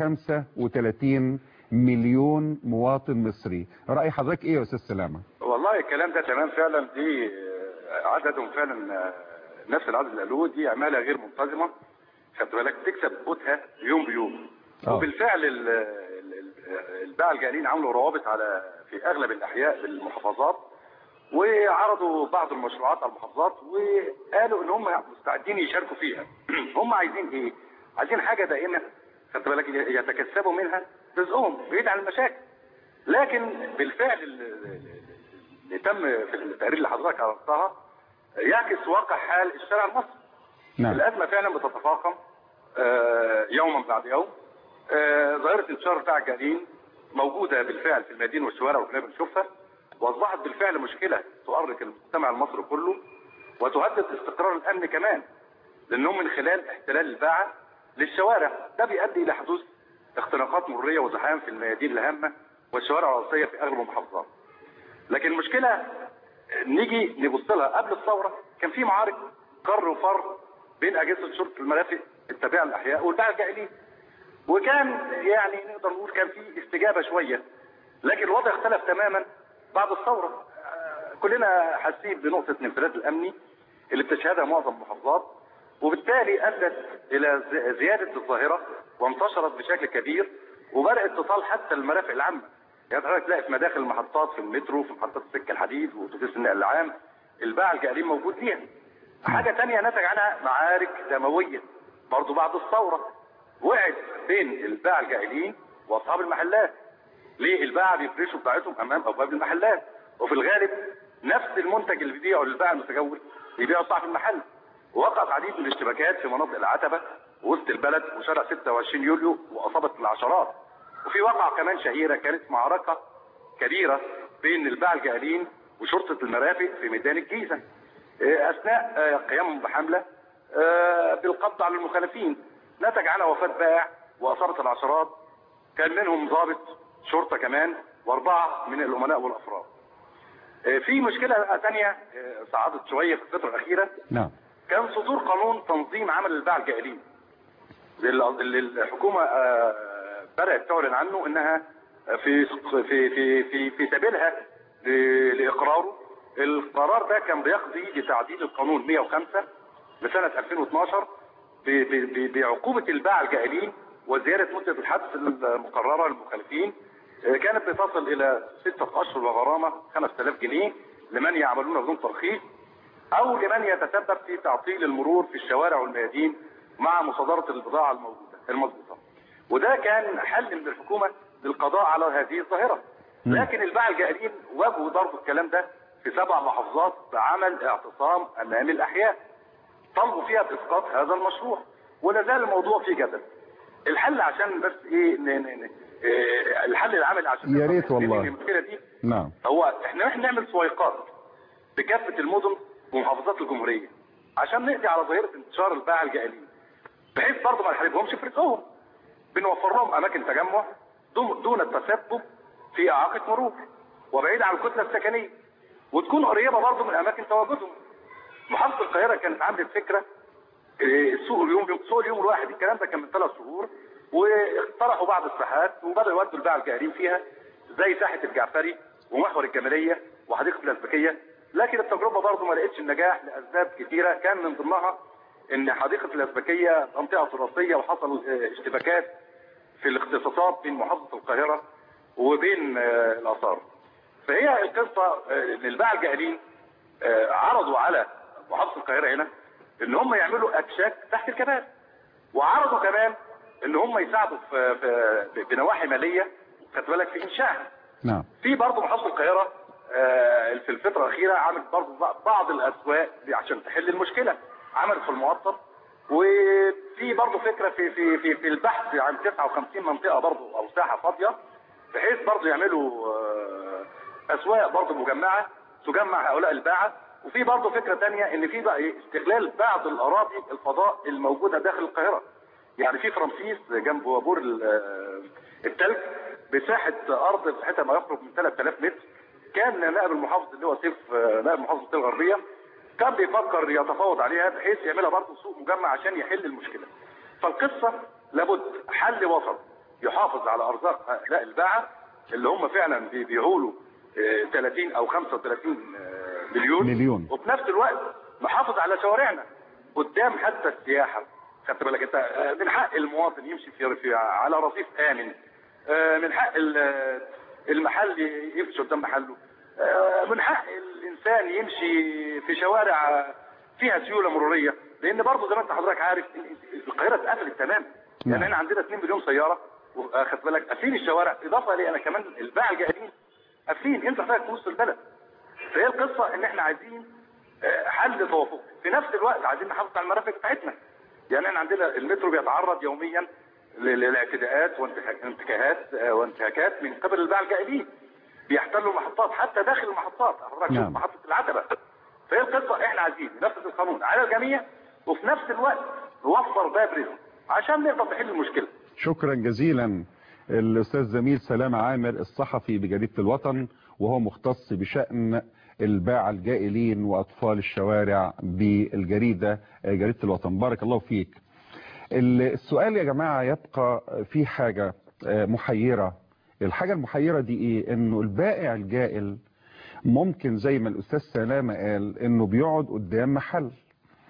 [SPEAKER 2] 35 مليون مواطن مصري رأي حضرتك ايه يا استاذ سلامة
[SPEAKER 20] والله الكلام ده تمام فعلا دي آه، عددهم فعلا آه، نفس العدد اللي قالوه دي عماله غير منتظمه خدت بالك تكسب قوتها يوم بيوم
[SPEAKER 2] آه.
[SPEAKER 20] وبالفعل ال- ال- ال- الباعة الجائلين عملوا روابط على في اغلب الاحياء بالمحافظات وعرضوا بعض المشروعات على المحافظات وقالوا ان هم مستعدين يشاركوا فيها هم عايزين ايه عايزين حاجه دائمه خدت بالك يتكسبوا منها رزقهم بعيد عن المشاكل لكن بالفعل ال- ال- اللي تم في التقرير اللي حضرتك عرضتها يعكس واقع حال الشارع المصري
[SPEAKER 2] نعم
[SPEAKER 20] الازمه فعلا بتتفاقم آه، يوما بعد يوم آه، ظاهره انتشار بتاع الجائلين موجوده بالفعل في المدينه والشوارع وكلنا بنشوفها واصبحت بالفعل مشكله تؤرق المجتمع المصري كله وتهدد استقرار الامن كمان لانهم من خلال احتلال الباعه للشوارع ده بيؤدي الى حدوث اختناقات مريه وزحام في الميادين الهامه والشوارع الرئيسيه في اغلب المحافظات لكن المشكله نيجي نبص لها قبل الثوره كان في معارك قر وفر بين اجهزه شرطه المرافق التابعه للاحياء والباعة الجائلين وكان يعني نقدر نقول كان في استجابه شويه لكن الوضع اختلف تماما بعد الثوره آه، كلنا حاسين بنقطه الانفلات الامني اللي بتشهدها معظم المحافظات وبالتالي ادت الى ز- زياده الظاهره وانتشرت بشكل كبير وبدات تصال حتى المرافق العامه يعني حضرتك تلاقي في مداخل المحطات في المترو في محطات السكه الحديد واتوبيس النقل العام الباعة الجائلين موجود فيها حاجه تانية نتج عنها معارك دمويه برضو بعد الثوره وقعت بين الباعة الجائلين واصحاب المحلات ليه الباعة بيفرشوا بتاعتهم امام ابواب المحلات وفي الغالب نفس المنتج اللي بيبيعه للبائع المتجول بيبيعه صاحب المحل ووقعت عديد من الاشتباكات في مناطق العتبة وسط البلد وشارع 26 يوليو واصابت العشرات وفي وقعة كمان شهيرة كانت معركة كبيرة بين الباعة الجائلين وشرطة المرافق في ميدان الجيزة آه، اثناء آه، قيامهم بحملة آه، بالقبض على المخالفين نتج عنها وفاة بائع واصابت العشرات كان منهم ضابط شرطة كمان واربعة من الامناء والافراد آه، في مشكلة ثانية آه، صعدت شوية في الفترة الأخيرة
[SPEAKER 2] نعم
[SPEAKER 20] كان صدور قانون تنظيم عمل الباعة الجائلين اللي اللي الحكومة آه، بدأت تعلن عنه انها في في في في في سبيلها ل- لاقراره القرار ده كان بيقضي بتعديل القانون 105 لسنة 2012 ب- ب- ب- بعقوبة الباعة الجائلين وزيادة مدة الحبس المقررة للمخالفين آه، كانت بتصل إلى ستة أشهر وغرامة 5000 جنيه لمن يعملون بدون ترخيص أو لمن يتسبب في تعطيل المرور في الشوارع والميادين مع مصادرة البضاعة الموجودة المضبوطة وده كان حل من الحكومة للقضاء على هذه الظاهرة لكن الباعة الجائلين واجهوا ضرب الكلام ده في سبع محافظات بعمل اعتصام أمام الأحياء طلبوا فيها بإسقاط هذا المشروع ولا زال الموضوع فيه جدل الحل عشان بس ايه ن- ن- ن- إيه الحل العملي عشان
[SPEAKER 2] يا ريت والله.
[SPEAKER 20] المشكله دي
[SPEAKER 2] نعم
[SPEAKER 20] هو احنا رايحين نعمل سويقات بكافه المدن ومحافظات الجمهوريه عشان نقضي على ظاهره انتشار الباعة الجائلين بحيث برضه ما نحاربهمش في رزقهم بنوفر لهم اماكن تجمع دون دون التسبب في اعاقه مرور وبعيد عن الكتله السكنيه وتكون قريبه برضه من اماكن تواجدهم محافظه القاهره كانت عملت فكره إيه، السوق اليوم سوق اليوم الواحد الكلام ده كان من ثلاث شهور واقترحوا بعض الساحات وبداوا يودوا الباعة الجائلين فيها زي ساحه الجعفري ومحور الجماليه وحديقه الازبكيه لكن التجربه برضه ما لقتش النجاح لاسباب كثيره كان من ضمنها ان حديقه الازبكيه منطقه تراثيه وحصل آه، اشتباكات في الاختصاصات بين محافظه القاهره وبين آه، الاثار فهي القصه آه، ان الباعة الجائلين آه، عرضوا على محافظه القاهره هنا ان هم يعملوا اكشاك تحت الكباري وعرضوا كمان ان هم يساعدوا في, في بنواحي ماليه خدت بالك في انشائها
[SPEAKER 2] نعم
[SPEAKER 20] في برضه محافظه القاهره آه، في الفتره الاخيره عملت برضه بعض الاسواق دي عشان تحل المشكله عملت في الموطن وفي برضه فكره في في في في البحث عن 59 منطقه برضه او ساحه فاضيه بحيث برضه يعملوا آه، اسواق برضه مجمعه تجمع هؤلاء الباعه وفي برضه فكره ثانيه ان في بقى إيه؟ استغلال بعض الاراضي الفضاء الموجوده داخل القاهره يعني في فرمسيس جنب وابور ال- آه، التلج بساحه ارض مساحتها ما يقرب من 3000 متر كان نائب المحافظ اللي هو سيف آه، نائب محافظه الغربيه كان بيفكر يتفاوض عليها بحيث يعملها برضه سوق مجمع عشان يحل المشكله فالقصه لابد حل وسط يحافظ على ارزاق هؤلاء الباعه اللي هم فعلا بيبيعوا له آه، 30 او 35 آه، مليون
[SPEAKER 2] مليون.
[SPEAKER 20] وفي نفس الوقت نحافظ على شوارعنا قدام حتى السياحه خدت بالك انت آه، من حق المواطن يمشي في, في على رصيف امن آه، من حق ال- المحل يمشي قدام محله آه، من حق الانسان يمشي في شوارع فيها سيوله مروريه لان برضه زي ما انت حضرتك عارف القاهره اتقفلت تماما يعني احنا عندنا 2 مليون سياره واخد بالك قافلين الشوارع اضافه لي انا كمان الباعة الجائلين قافلين انت حضرتك في وسط البلد فهي القصه ان احنا عايزين آه، حل توافق في نفس الوقت عايزين نحافظ على المرافق بتاعتنا يعني احنا عندنا المترو بيتعرض يوميا ل- للاعتداءات وانتهاك- وانتهاكات آه، وانتهاكات من قبل الباعة الجائلين بيحتلوا المحطات حتى داخل المحطات حضرتك شوف
[SPEAKER 2] نعم.
[SPEAKER 20] محطه العتبه فهي القصه احنا عايزين ننفذ القانون على الجميع وفي نفس الوقت نوفر باب رزق عشان نقدر نحل المشكله
[SPEAKER 2] شكرا جزيلا الأستاذ زميل سلام عامر الصحفي بجريدة الوطن وهو مختص بشأن الباعة الجائلين وأطفال الشوارع بالجريدة جريدة الوطن بارك الله فيك السؤال يا جماعة يبقى في حاجة محيرة الحاجة المحيرة دي ايه انه البائع الجائل ممكن زي ما الأستاذ سلامة قال انه بيقعد قدام محل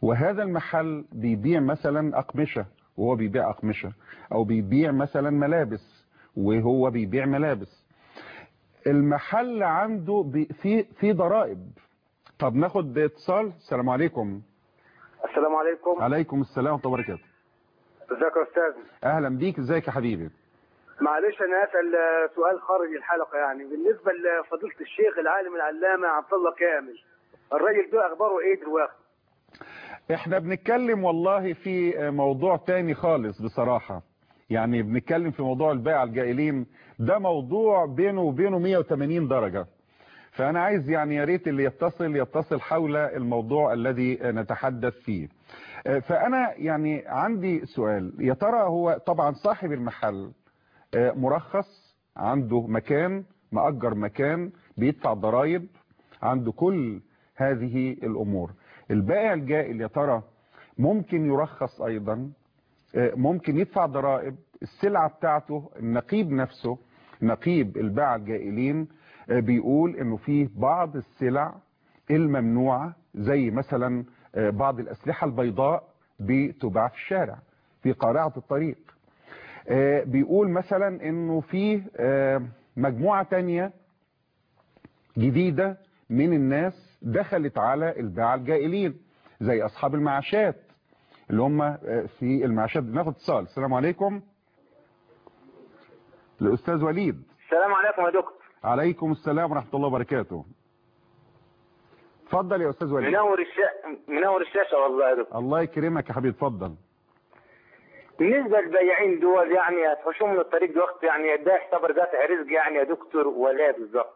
[SPEAKER 2] وهذا المحل بيبيع مثلا أقمشة وهو بيبيع أقمشة أو بيبيع مثلا ملابس وهو بيبيع ملابس المحل عنده بي في في ضرائب طب ناخد اتصال السلام عليكم
[SPEAKER 21] السلام عليكم
[SPEAKER 2] عليكم السلام ورحمه الله وبركاته
[SPEAKER 21] ازيك يا استاذ
[SPEAKER 2] اهلا بيك ازيك يا حبيبي
[SPEAKER 21] معلش انا اسال سؤال خارج الحلقه يعني بالنسبه لفضيله الشيخ العالم العلامه عبد الله كامل الراجل ده اخباره ايه دلوقتي
[SPEAKER 2] احنا بنتكلم والله في موضوع تاني خالص بصراحة يعني بنتكلم في موضوع البيع الجائلين ده موضوع بينه وبينه 180 درجة فأنا عايز يعني يا ريت اللي يتصل يتصل حول الموضوع الذي نتحدث فيه فأنا يعني عندي سؤال يا ترى هو طبعا صاحب المحل مرخص عنده مكان مأجر مكان بيدفع ضرائب عنده كل هذه الأمور البائع الجائل يا ترى ممكن يرخص أيضا ممكن يدفع ضرائب السلعة بتاعته النقيب نفسه نقيب الباعة الجائلين بيقول انه في بعض السلع الممنوعة زي مثلا بعض الأسلحة البيضاء بتباع في الشارع في قارعة الطريق بيقول مثلا انه في مجموعة تانية جديدة من الناس دخلت على الباعة الجائلين زي أصحاب المعاشات اللي هم في المعاشات ناخد اتصال السلام عليكم الأستاذ وليد
[SPEAKER 21] السلام عليكم يا دكتور
[SPEAKER 2] عليكم السلام ورحمة الله وبركاته اتفضل يا أستاذ وليد
[SPEAKER 21] منور الشا... منور الشاشة والله يا دكتور
[SPEAKER 2] الله يكرمك يا حبيبي اتفضل
[SPEAKER 21] بالنسبة للبياعين دول يعني هتخشوا من الطريق دلوقتي يعني ده يعتبر دافع رزق يعني يا دكتور ولا بالظبط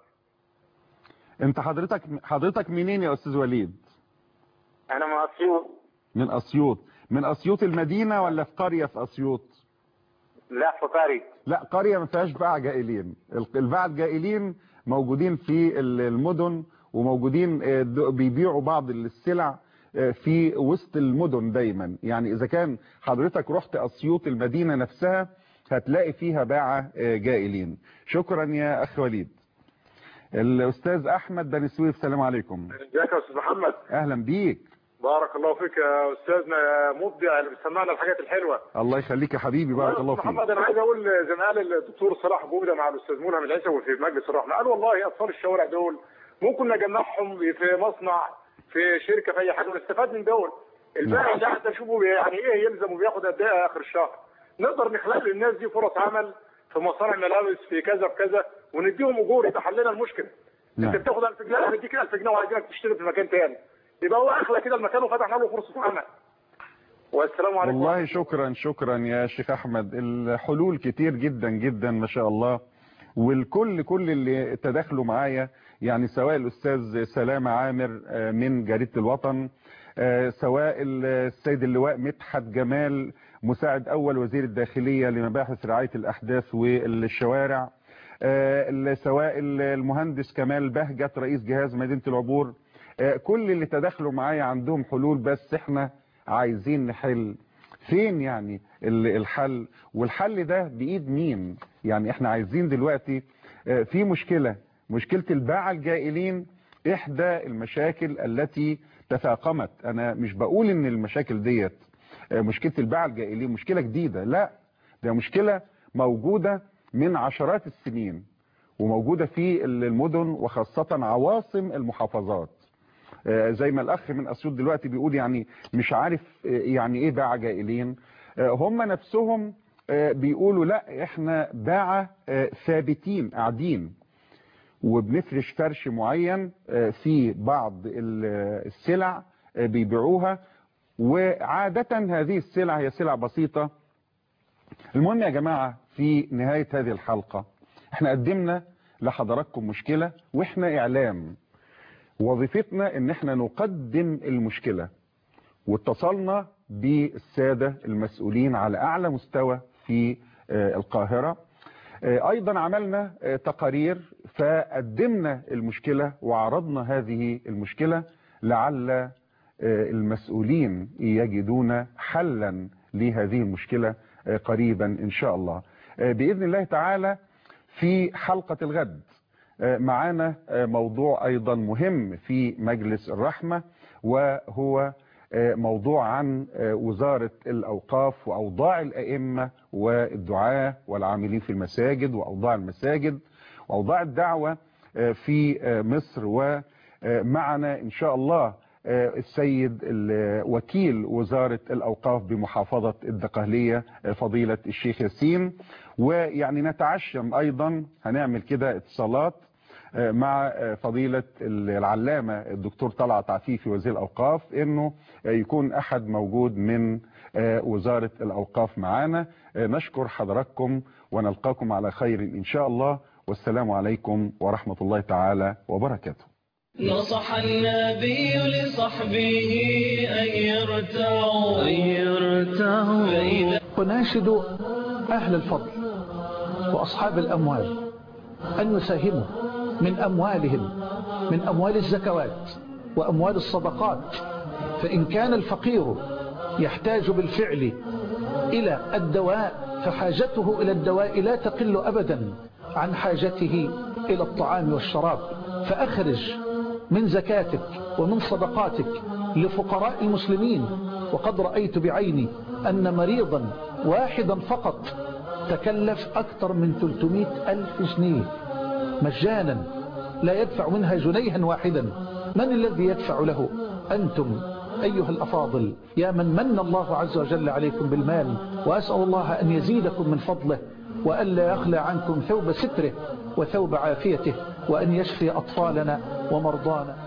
[SPEAKER 2] انت حضرتك حضرتك منين يا أستاذ وليد
[SPEAKER 21] أنا من أسيوط
[SPEAKER 2] من أسيوط من أسيوط المدينة ولا في قرية في أسيوط
[SPEAKER 21] لا في قرية
[SPEAKER 2] لا قرية ما فيهاش باع جائلين الباع الجائلين موجودين في المدن وموجودين بيبيعوا بعض السلع في وسط المدن دايما يعني إذا كان حضرتك رحت أسيوط المدينة نفسها هتلاقي فيها باعة جائلين شكرا يا أخ وليد الأستاذ أحمد بن سويف السلام عليكم
[SPEAKER 22] ازيك يا أستاذ محمد
[SPEAKER 2] أهلا بيك
[SPEAKER 22] بارك الله فيك يا أستاذنا يا مبدع اللي بتسمعنا الحاجات الحلوة
[SPEAKER 2] الله يخليك يا حبيبي بارك الله فيك
[SPEAKER 22] محمد أنا عايز أقول زي ما قال الدكتور صلاح جودة مع الأستاذ ملهم العيسوي في مجلس الرحمة قال والله أطفال الشوارع دول ممكن نجمعهم في مصنع في شركة في أي حاجة ونستفاد من دول البائع اللي حتى نشوفه يعني إيه يلزم وبياخد قد إيه آخر الشهر نقدر نخلق للناس دي فرص عمل في مصانع ملابس في كذا في كذا ونديهم أجور يبقى حلنا المشكلة
[SPEAKER 2] نعم.
[SPEAKER 22] انت بتاخد 1000 جنيه هنديك 1000 جنيه وعايزينك تشتري في مكان تاني يبقى هو اخلى كده المكان وفتحنا له فرصه عمل والسلام عليكم
[SPEAKER 2] والله شكرا شكرا يا شيخ احمد الحلول كتير جدا جدا ما شاء الله والكل كل اللي تداخلوا معايا يعني سواء الاستاذ سلام عامر من جريده الوطن سواء السيد اللواء مدحت جمال مساعد اول وزير الداخليه لمباحث رعايه الاحداث والشوارع سواء المهندس كمال بهجت رئيس جهاز مدينة العبور كل اللي تداخلوا معايا عندهم حلول بس احنا عايزين نحل فين يعني الحل والحل ده بإيد مين يعني احنا عايزين دلوقتي في مشكلة مشكلة الباعة الجائلين احدى المشاكل التي تفاقمت انا مش بقول ان المشاكل ديت مشكلة الباعة الجائلين مشكلة جديدة لا ده مشكلة موجودة من عشرات السنين وموجودة في المدن وخاصة عواصم المحافظات زي ما الأخ من أسيوط دلوقتي بيقول يعني مش عارف يعني إيه باع جائلين هم نفسهم بيقولوا لا إحنا باع ثابتين قاعدين وبنفرش فرش معين في بعض السلع بيبيعوها وعادة هذه السلع هي سلع بسيطة المهم يا جماعة في نهاية هذه الحلقة احنا قدمنا لحضراتكم مشكلة واحنا اعلام وظيفتنا ان احنا نقدم المشكلة واتصلنا بالسادة المسؤولين على اعلى مستوى في القاهرة ايضا عملنا تقارير فقدمنا المشكلة وعرضنا هذه المشكلة لعل المسؤولين يجدون حلا لهذه المشكلة قريبا ان شاء الله باذن الله تعالى في حلقة الغد معانا موضوع ايضا مهم في مجلس الرحمة وهو موضوع عن وزارة الأوقاف وأوضاع الأئمة والدعاة والعاملين في المساجد وأوضاع المساجد وأوضاع الدعوة في مصر ومعنا إن شاء الله السيد وكيل وزارة الأوقاف بمحافظة الدقهلية فضيلة الشيخ ياسين ويعني نتعشم أيضا هنعمل كده اتصالات مع فضيلة العلامة الدكتور طلعت عفيفي وزير الأوقاف انه يكون احد موجود من وزارة الأوقاف معانا نشكر حضراتكم ونلقاكم على خير إن شاء الله والسلام عليكم ورحمة الله تعالى وبركاته
[SPEAKER 1] نصح النبي لصحبه أن يرتعوا أن يرتعوا فإذا
[SPEAKER 4] أناشد أهل الفضل وأصحاب الأموال أن يساهموا من أموالهم من أموال الزكوات وأموال الصدقات فإن كان الفقير يحتاج بالفعل إلى الدواء فحاجته إلى الدواء لا تقل أبدا عن حاجته إلى الطعام والشراب فأخرج من زكاتك ومن صدقاتك لفقراء المسلمين وقد رأيت بعيني أن مريضا واحدا فقط تكلف أكثر من 300 ألف جنيه مجانا لا يدفع منها جنيها واحدا من الذي يدفع له أنتم أيها الأفاضل يا من من الله عز وجل عليكم بالمال وأسأل الله أن يزيدكم من فضله وألا يخلع عنكم ثوب ستره وثوب عافيته وأن يشفي أطفالنا ومرضانا